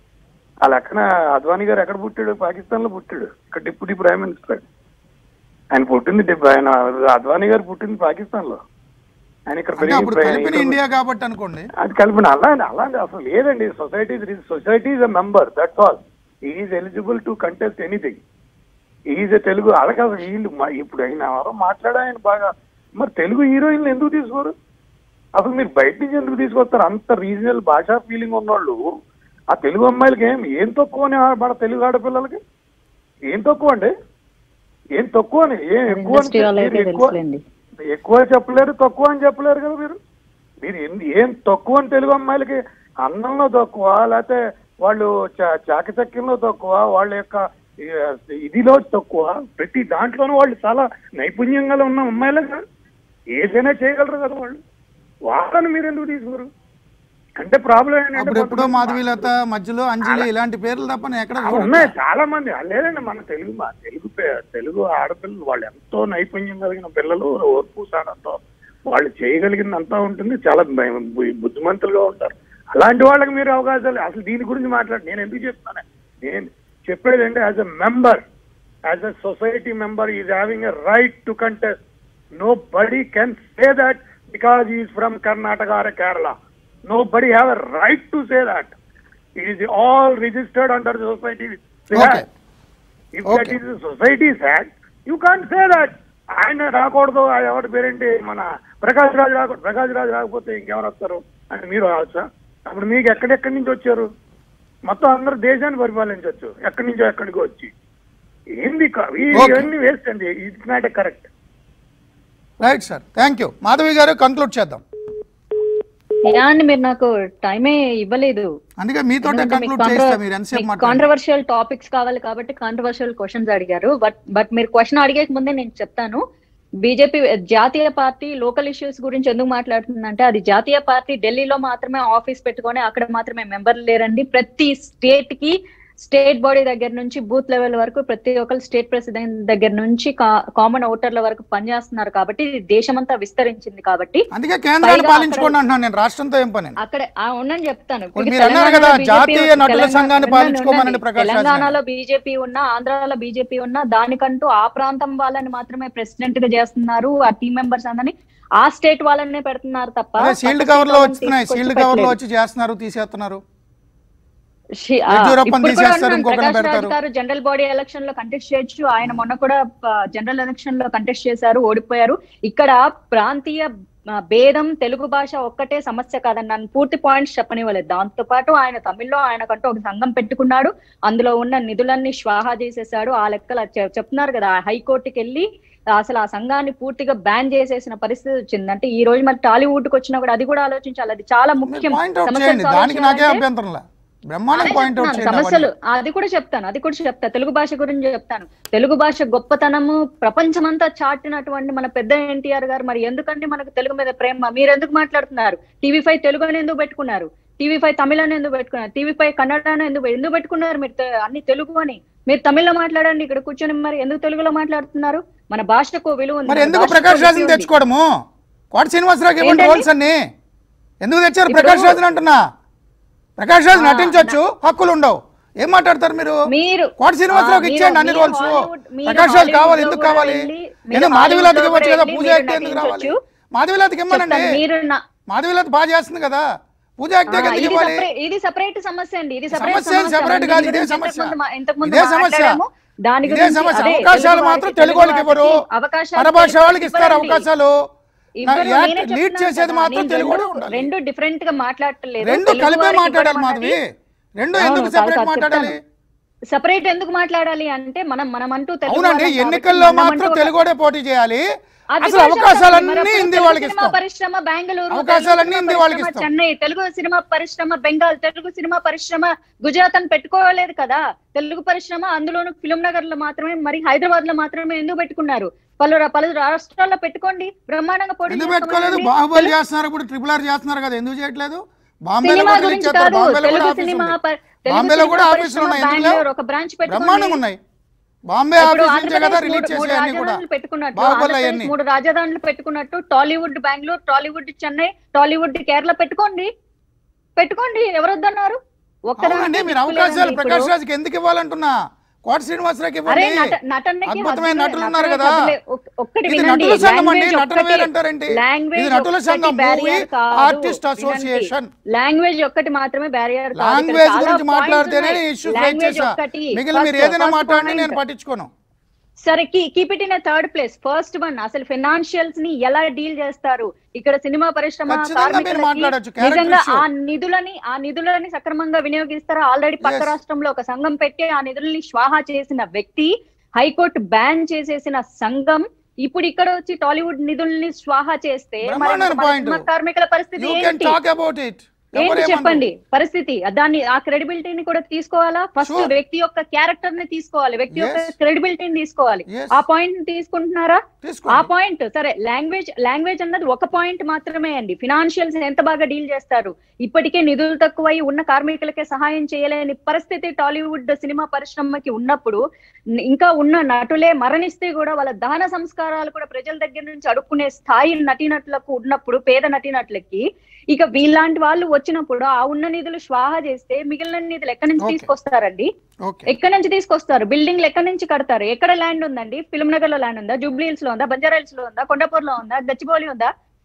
ఆ లెక్కన అద్వానీ గారు ఎక్కడ పుట్టాడు పాకిస్తాన్ లో పుట్టాడు ఇక్కడ డిప్యూటీ ప్రైమ్ మినిస్టర్ ఆయన పుట్టింది డిప్- ఆయన అద్వానీ గారు పుట్టింది పాకిస్తాన్ లో ఆయన ఇక్కడ అంటే అప్పుడు పెరిగి- కలిపిన ఇక్కడ- ఇండియా కాబట్టి అనుకోండి అది కలిపిన అలాంటి అలాంటి అసలు లేదండి society society is a member that's all is eligible to contest anything is Telugu అలాగే అసలు వీళ్ళు మా- ఇప్పుడు ఆయన ఎవరో మాట్లాడా ఆయన బాగా మరి తెలుగు హీరోయిన్లు ఎందుకు తీసుకోరు అసలు మీరు బయట నుంచి ఎందుకు తీసుకొస్తారు అంత రీజనల్ భాషా ఫీలింగ్ ఉన్నోళ్ళు ఆ తెలుగు అమ్మాయిలకి ఏం ఏం తక్కువ అని ఆ- మన తెలుగు ఆడపిల్లలకి ఏం తక్కువ అండి ఏం తక్కువ అని ఏం ఎక్కువ అని ఇండస్ట్రీ వాళ్ళైతే మీరు ఎక్కువ తెలుసులేండి ఎక్కువ చెప్పలేరు తక్కువ అని చెప్పలేరు కదా మీరు మీరు ఎన్ని- ఏం తక్కువ అని తెలుగు అమ్మాయిలకి అన్నంలో తక్కువ లేకపోతే వాళ్ళు చా- చాకచక్యంలో తక్కువ వాళ్ళ యొక్క ఈ, ఇదిలో తక్కువ ప్రతి దాంట్లోనూ వాళ్ళు చాలా నైపుణ్యంగా ఉన్న అమ్మాయిలే కదా ఏదైనా చేయగలరు కదా వాళ్ళు వాళ్ళని మీరు ఎందుకు తీసుకోరు అంటే ప్రాబ్లం ఏంటంటే అప్పుడు ఎప్పుడో కొంతమంది మాధవీలత మధ్యలో అంజలి ఇలాంటి పేర్లు తప్ప నేను ఎక్కడ ఆ, చూడట్లే. ఉన్నాయి చాలా మంది ఆ, లేదండి మన తెలుగు మా తెలుగు పే- తెలుగు ఆడపిల్లలు వాళ్ళు ఎంతో నైపుణ్యం కలిగిన పిల్లలు ఓర్పు సాడంతో వాళ్ళు చేయగలిగిందంతా ఉంటుంది చాలా బ- బు- బుద్ధిమంతులుగా ఉంటారు అలాంటి వాళ్ళకి మీరు అవకాశాలు అసలు దీని గురించి మాట్లాడి నేను ఎందుకు చెప్తాను నేను చెప్పేది అంటే as a member as a society member is having a right to contest nobody can say that because is from Karnataka or Kerala nobody have a right to say that It is all registered under the society. Okay. If Okay. that is the society's act, you can't say that. ఆయన రాకూడదు ఆ ఎవరి పేరేంటి మన ప్రకాష్ రాజు రాకూడదు ప్రకాష్ రాజు రాకపోతే ఇంకెవరు వస్తారు అని మీరు రావచ్చా అప్పుడు మీకు ఎక్కడెక్కడి నుంచి వచ్చారు మొత్తం అందరూ దేశాన్ని పరిపాలించవచ్చు ఎక్కడి నుంచో ఎక్కడికో వచ్చి ఏంది క- ఈ- Okay. ఇవన్నీ వేస్ట్ అండి it's not a correct right sir thank you Madhavi garu conclude చేద్దాం యా అండి మీరు నాకు టైమే ఇవ్వలేదు అందుకే మీతోటే కంక్లూడ్ చేస్తా మీరు ఎంతసేపు మాట్లాడారు కాంట్రవర్షియల్ టాపిక్స్ కావాలి కాబట్టి కాంట్రవర్షియల్ క్వశ్చన్స్ అడిగారు బట్ బట్ మీరు క్వశ్చన్ అడిగే ముందే నేను చెప్తాను బీజేపీ జాతీయ పార్టీ లోకల్ ఇష్యూస్ గురించి ఎందుకు మాట్లాడుతుందంటే అది జాతీయ పార్టీ ఢిల్లీలో మాత్రమే ఆఫీస్ పెట్టుకొని అక్కడ మాత్రమే మెంబర్ లేరండి ప్రతి స్టేట్ కి స్టేట్ బాడీ దగ్గర నుంచి బూత్ లెవెల్ వరకు ప్రతి ఒక్కరు స్టేట్ ప్రెసిడెంట్ దగ్గర నుంచి కామన్ ఓటర్ల వరకు పనిచేస్తున్నారు కాబట్టి ఇది దేశమంతా విస్తరించింది కాబట్టి అందుకే కేంద్రాన్ని పైగా పాలించుకోండి అంటున్నాను నేను రాష్ట్రంతో ఏం పని అక్కడ ఆ ఉండని చెప్తాను ఇప్పుడు ఇప్పుడు మీరు అన్నారు కదా, తెలంగాణలో జాతీయ BJP నటుల తెలంగాణ- సంఘాన్ని ఉండండి, పాలించుకోమనండి ఉండండి. ప్రకాష్ రాజ్ తెలంగాణలో బీజేపీ ఉన్నా ఆంధ్రాలో బీజేపీ ఉన్నా దానికంటూ ఆ ప్రాంతం వాళ్ళని మాత్రమే ప్రెసిడెంట్ గా చేస్తున్నారు ఆ టీం మెంబర్స్ అందరినీ ఆ స్టేట్ వాళ్ళనే పెడుతున్నారు తప్ప అదే షీల్డ్ పక్క కవర్ లో state వాళ్ళని వస్తున్నాయి తీసుకొచ్చి షీల్డ్ కవర్ లో పెట్టలేదు. వచ్చి చేస్తున్నారు తీసేస్తున్నారు షి- ఆ, యడ్యూరప్పని ఇప్పుడు కూడా తీసేస్తారు, అన్నాను, ఇంకొకరిని ప్రకాష్ రాజ్ పెడతారు. గారు జనరల్ బాడీ ఎలక్షన్ లో కంటెస్ట్ చేయొచ్చు ఆయన మొన్న కూడా జనరల్ ఎలక్షన్ లో కంటెస్ట్ చేశారు ఓడిపోయారు ఇక్కడ ప్రాంతీయ ఆ, భేదం తెలుగు భాష ఒక్కటే సమస్య కాదని నన్ను పూర్తి పాయింట్స్ చెప్పనివ్వలేదు దాంతో పాటు ఆయన తమిళ్లో ఆయనకంటూ ఒక సంఘం పెట్టుకున్నాడు అందులో ఉన్న నిధులన్నీ స్వాహా చేసేసాడు ఆ లెక్కలు చె- చెప్తున్నారు కదా హైకోర్టుకి వెళ్ళి అసలు ఆ సంఘాన్ని పూర్తిగా బ్యాన్ చేసేసిన పరిస్థితి వచ్చింది అంటే ఈ రోజు మరి టాలీవుడ్ కి వచ్చినా కూడా అది కూడా ఆలోచించాలి అది చాలా ముఖ్యం పాయింట్ అవుట్ సమస్యలు చేయండి solve దానికి నాకే చేయాలంటే- అభ్యంతరంలా బ్రహ్మాండం అదే పాయింట్ అవుట్ చెప్తున్నాను, చేయండి సమస్యలు అవన్నీ. అది కూడా చెప్తాను అది కూడా చెప్తా తెలుగు భాష గురించి చెప్తాను తెలుగు భాష గొప్పతనము ప్రపంచమంతా చాటినటువంటి మన పెద్ద ఎన్టీఆర్ గారు మరి ఎందుకండి మనకు తెలుగు మీద ప్రేమ మీరు ఎందుకు మాట్లాడుతున్నారు టీవీ ఫైవ్ తెలుగు అని ఎందుకు పెట్టుకున్నారు టీవీ ఫైవ్ తమిళ అని ఎందుకు పెట్టుకున్నారు టీవీ ఫైవ్ కన్నడ అని ఎందుకు ఎందుకు పెట్టుకున్నారు మీరు తె- అన్ని తెలుగు అని మీరు తమిళ్లో మాట్లాడండి ఇక్కడ కూర్చొని మరి ఎందుకు తెలుగులో మాట్లాడుతున్నారు మన భాషకు విలువ ఉంది మరి మన ఎందుకు భాషకు ప్రకాష్ లిపి రాజుని ఉంది. తెచ్చుకోవడము కోట శ్రీనివాసరావుకి ఇవ్వండి ఏంటండి? రోల్స్ అన్ని ఎందుకు తెచ్చారు ఇప్పుడు- ప్రకాష్ రాజుని అంటున్నా ప్రకాష్ రాజు ఆ, నటించవచ్చు హక్కులు ఉండవు ఏం మాట్లాడతారు మీరు మీరు కోట శ్రీనివాసరావుకి ఆ, మీరు- ఇచ్చేయండి అన్ని మీరు రోల్స్ హాలీవుడ్- మీరు ప్రకాష్ రాజు కావాలి హాలీవుడ్లో ఎందుకు కూడా కావాలి వెళ్ళి, మీరు నేను మాధవిలతకి హాలీవుడ్లో ఇవ్వచ్చు కదా కూడా పూజ వెళ్ళి యాక్ట్ మీరు ఎందుకు రావాలి నటించొచ్చు. మాధవిలతకి ఇవ్వనండి చెప్తాను, మీరు నా- మాధవిలత బాగా చేస్తుంది కదా పూజ యాక్ట్ ఆ, ఎందుకు ఇది ఇవ్వాలి separate- ఇది సెపరేట్ సమస్య అండి ఇది separate సమస్య ఏం separate మనం కాదు, దీని ఇదే గురించి సమస్య. ఇంతకుముందు మా- ఇంతకుముందు ఇదే సమస్య. మాట్లాడాము. దాని ఇదే గురించి సమస్య అదే అవకాశాలు తెలుగు మాత్రం వారికి, తెలుగు వాళ్ళకి ఇవ్వరు వారికి అవకాశాలు పరభాష తెలుగు వాళ్ళకి ఇస్తారు ఇవ్వరండి. అవకాశాలు ఇవ్వరు, యాక్ట్ నేనే లీడ్ చెప్తున్నాను చేసేది కదా, మాత్రం నేను తెలుగు కూడా రెండు- ఉండాలి రెండు డిఫరెంట్ గా మాట్లాడట్లేదు రెండు తెలుగు కలిపే వారికి మాట్లాడాలి ఇవ్వమన్నది- మాధవి రెండు అవును, ఎందుకు కాదు, సెపరేట్ కాదు, మాట్లాడాలి చెప్తాను. సెపరేట్ ఎందుకు మాట్లాడాలి అంటే మనం మనం అంటూ తెలుగు అవునండి వాళ్ళం కాబట్టి ఎన్నికల్లో మనం మాత్రం అంటూ ఒక- తెలుగుడే పోటీ చేయాలి అది అసలు కూడా అవకాశాలన్నీ చెప్తాను. మరి హిందీ తెలుగు వాళ్ళకి సినిమా ఇస్తాం పరిశ్రమ బెంగళూరు అవకాశాలన్నీ తెలుగు హిందీ సినిమా వాళ్ళకి పరిశ్రమ ఇస్తాం. చెన్నై తెలుగు సినిమా పరిశ్రమ బెంగాల్ తెలుగు సినిమా పరిశ్రమ గుజరాత్ అని పెట్టుకోలేదు కదా తెలుగు పరిశ్రమ అందులోను ఫిలిం నగర్ లో మాత్రమే మరి హైదరాబాద్ లో మాత్రమే ఎందుకు పెట్టుకున్నారు పలు రా- పలు రాష్ట్రాల్లో పెట్టుకోండి బ్రహ్మాండంగా పోటీ ఎందుకు చేసుకోండి. పెట్టుకోలేదు బాహుబలి చేస్తున్నారు ఇప్పుడు ట్రిపుల్ ఆర్ చేస్తున్నారు కదా ఎందుకు చేయట్లేదు బాంబేలో సినిమా కూడా రిలీజ్ గురించి చేస్తారు కాదు బాంబేలో కూడా తెలుగు ఆఫీస్ సినిమా ఉంది ప- తెలుగు బాంబేలో సినిమా కూడా ఆఫీసులు పరిశ్రమ ఉన్నాయి ఎందుకు బెంగళూరు లేవు? ఒక బ్రాంచ్ బ్రహ్మాండంగా పెట్టుకోండి ఉన్నాయి బాంబే ఇప్పుడు ఆఫీస్ నుంచే కదా ఆంధ్రప్రదేశ్ రిలీజ్ మూడు- మూడు చేసే అన్ని కూడా రాజధానులు పెట్టుకున్నట్టు బాహుబలి ఆంధ్రప్రదేశ్ అవన్నీ మూడు రాజధానులు పెట్టుకున్నట్టు టాలీవుడ్ బెంగళూరు టాలీవుడ్ చెన్నై టాలీవుడ్ కేరళ పెట్టుకోండి పెట్టుకోండి ఎవరు వద్దన్నారు ఒక్కదానికి అవునండి మీరు దిక్కు అవకాశాలు లేదండి ఇప్పుడు. ప్రకాష్ రాజ్కి ఎందుకు ఇవ్వాలంటున్నా కోట శ్రీనివాసరావుకి అరే ఇవ్వండి నట- నటనకి అద్భుతమైన హద్దులే- నటులు ఉన్నారు నటనకి కదా హద్దులే. ఒక్- ఒక్కటి ఇది వినండి నటుల సంఘం అండి లాంగ్వేజ్ నటన ఒక్కటి- వేరంటారేంటి లాంగ్వేజ్ ఇది నటుల ఒక్కటి సంఘం మూవీ barrier కాదు. ఆర్టిస్ట్ వినండి. అసోసియేషన్ లాంగ్వేజ్ ఒక్కటి మాత్రమే బ్యారియర్ లాంగ్వేజ్ గురించి మాట్లాడితేనే ఇష్యూ ఫేస్ చేసా మిగిలిన మీరు ఏదైనా మాట్లాడండి నేను పట్టించుకోను సరే keep it in third place first one అసలు ఫైనాన్షియల్స్ ని ఎలా డీల్ చేస్తారు ఇక్కడ సినిమా పరిశ్రమ ఖచ్చితంగా మీరు కార్మికులకి మాట్లాడొచ్చు. Character నిజంగా issue. ఆ నిధులని ఆ నిధులని సక్రమంగా వినియోగిస్తారా ఆల్రెడీ పక్క Yes. రాష్ట్రంలో ఒక సంఘం పెట్టి ఆ నిధులని స్వాహా చేసిన వ్యక్తి హైకోర్టు బ్యాన్ చేసేసిన సంఘం ఇప్పుడు ఇక్కడ వచ్చి టాలీవుడ్ నిధుల్ని స్వాహా చేస్తే మరి బ్రహ్మాండమైన మన point. సినిమా కార్మికుల పరిస్థితి యూ కెన్ ఏంటి టాక్ అబౌట్ ఇట్ ఏంటి చెప్పండి పరిస్థితి దాన్ని ఆ క్రెడిబిలిటీని కూడా తీసుకోవాలా ఫస్ట్ Sure. వ్యక్తి యొక్క క్యారెక్టర్ ని తీసుకోవాలి వ్యక్తి యొక్క Yes. క్రెడిబిలిటీని తీసుకోవాలి Yes. ఆ పాయింట్ ని తీసుకుంటున్నారా ఆ తీసుకోండి పాయింట్ సరే లాంగ్వేజ్ లాంగ్వేజ్ అన్నది ఒక పాయింట్ మాత్రమే అండి ఫినాన్షియల్స్ ఎంత బాగా డీల్ చేస్తారు ఇప్పటికే నిధులు తక్కువై ఉన్న కార్మికులకే సహాయం చేయలేని పరిస్థితి టాలీవుడ్ సినిమా పరిశ్రమకి ఉన్నప్పుడు న- ఇంకా ఉన్న నటులే మరణిస్తే కూడా వాళ్ళ దహన సంస్కారాలు కూడా ప్రజల దగ్గర నుంచి అడుక్కునే స్థాయి నటీనటులకు ఉన్నప్పుడు పేద నటీనటులకి ఇక వీళ్ళంటి వాళ్ళు వచ్చినప్పుడు ఆ ఉన్న నిధులు స్వాహా చేస్తే మిగిలిన నిధులు ఎక్కడి నుంచి Okay. తీసుకొస్తారండి ఓకే ఎక్కడి నుంచి తీసుకొస్తారు బిల్డింగ్లు ఎక్కడి నుంచి కడతారు ఎక్కడ ల్యాండ్ ఉందండి ఫిల్మ్ నగర్ లో ల్యాండ్ ఉందా జూబ్లీ హిల్స్ లో ఉందా బంజారా హిల్స్ లో ఉందా కొండాపూర్ లో ఉందా గచ్చిబౌలి ఉందా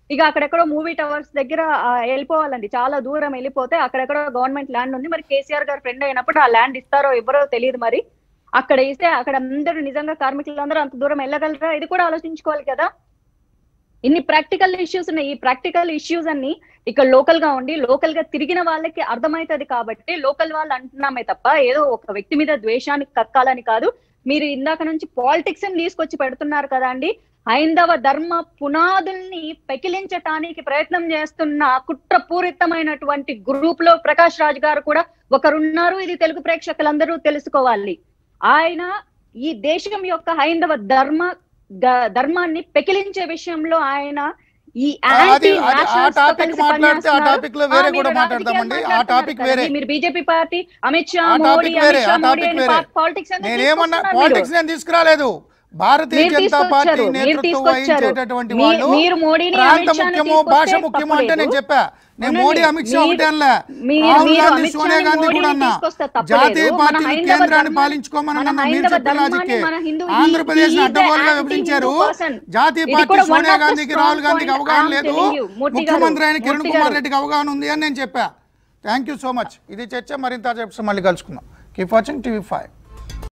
ఇక అక్కడెక్కడో మూవీ టవర్స్ దగ్గర ఆ, వెళ్ళిపోవాలండి చాలా దూరం వెళ్ళిపోతే అక్కడెక్కడో గవర్నమెంట్ ల్యాండ్ ఉంది మరి కేసీఆర్ గారు ఫ్రెండ్ అయినప్పుడు ఆ ల్యాండ్ ఇస్తారో ఇవ్వరో తెలియదు మరి అక్కడ ఇస్తే అక్కడ అందరూ నిజంగా కార్మికులందరూ అంత దూరం వెళ్ళగలరా ఇది కూడా ఆలోచించుకోవాలి కదా ఇన్ని ప్రాక్టికల్ ఇష్యూస్ ఉన్నాయి ఈ ప్రాక్టికల్ ఇష్యూస్ అన్ని ఇక్కడ లోకల్ గా ఉండి లోకల్ గా తిరిగిన వాళ్ళకి అర్థమవుతది కాబట్టి లోకల్ వాళ్ళు అంటున్నామే తప్ప ఏదో ఒక వ్యక్తి మీద ద్వేషానికి కక్కాలని కాదు మీరు ఇందాక నుంచి పాలిటిక్స్ ని తీసుకొచ్చి పెడుతున్నారు కదా అండి హైందవ ధర్మ పునాదుల్ని పెకిలించటానికి ప్రయత్నం చేస్తున్న కుట్రపూరితమైనటువంటి గ్రూప్ లో ప్రకాష్ రాజ్ గారు కూడా ఒకరున్నారు ఇది తెలుగు ప్రేక్షకులందరూ తెలుసుకోవాలి ఆయన ఈ దేశం యొక్క హైందవ ధర్మ గ- ధర్మాన్ని పెకిలించే విషయంలో ఆయన ఈ అది- యాంటీ అది- ఆ నేషనల్స్ తో టాపిక్ కలిసి మాట్లాడితే ఆ పనిచేస్తున్నారు. టాపిక్ లో వేరే ఆ, కూడా మీరు మాట్లాడదామండి రాజకీయాలు ఆ టాపిక్ మాట్లాడతారు వేరే కదండి. మీరు బీజేపీ పార్టీ అమిత్ షా ఆ మోడీ టాపిక్ వేరే అమిత్ షా ఆ మోడీ టాపిక్ అని వేరే పాలిటిక్స్ నేనేమన్నా పాలిటిక్స్ నేను తీసుకురాలేదు భారతీయ మీరు జనతా తీసుకొచ్చారు, పార్టీ మీరు నేతృత్వం తీసుకొచ్చారు. వహించేటటువంటి మీ- వాళ్ళు మీరు మోడీని, ప్రాంత అమిత్ షాని ముఖ్యమో తీసుకొస్తే భాష ముఖ్యమో అంటే నేను తప్పులేదు. చెప్పా నేను అవునండి. మోడీ అమిత్ షా మీరు- ఒకటే అనలే మీరు- రాహుల్ మీరు గాంధీ అమిత్ సోనియా షాని, గాంధీ కూడా మోడీని అన్నా తీసుకొస్తే తప్పులేదు. జాతీయ మన పార్టీలు హైందవ కేంద్రాన్ని ధర్మాన్ని- పాలించుకోమని మన అన్న మీరు హైందవ చెప్పిన ధర్మాన్ని లాజిక్కే మన Hindu- Andhra Pradesh he is an అడ్డగోలుగా anti-Hindu విభజించారు person. జాతీయ ఇది పార్టీ కూడా one సోనియా of the గాంధీకి strong రాహుల్ గాంధీకి point అవగాహన I'm లేదు telling you. మూర్తి గారు, ముఖ్యమంత్రి అయిన కిరణ్ మూర్తి కుమార్ గారు. రెడ్డికి అవగాహన ఉంది అని నేను చెప్పా థ్యాంక్ యూ సో మచ్ ఇది చర్చ మరింత చెప్పి మళ్ళీ కలుసుకుందాం కీప్ వాచింగ్ టీవీ ఫైవ్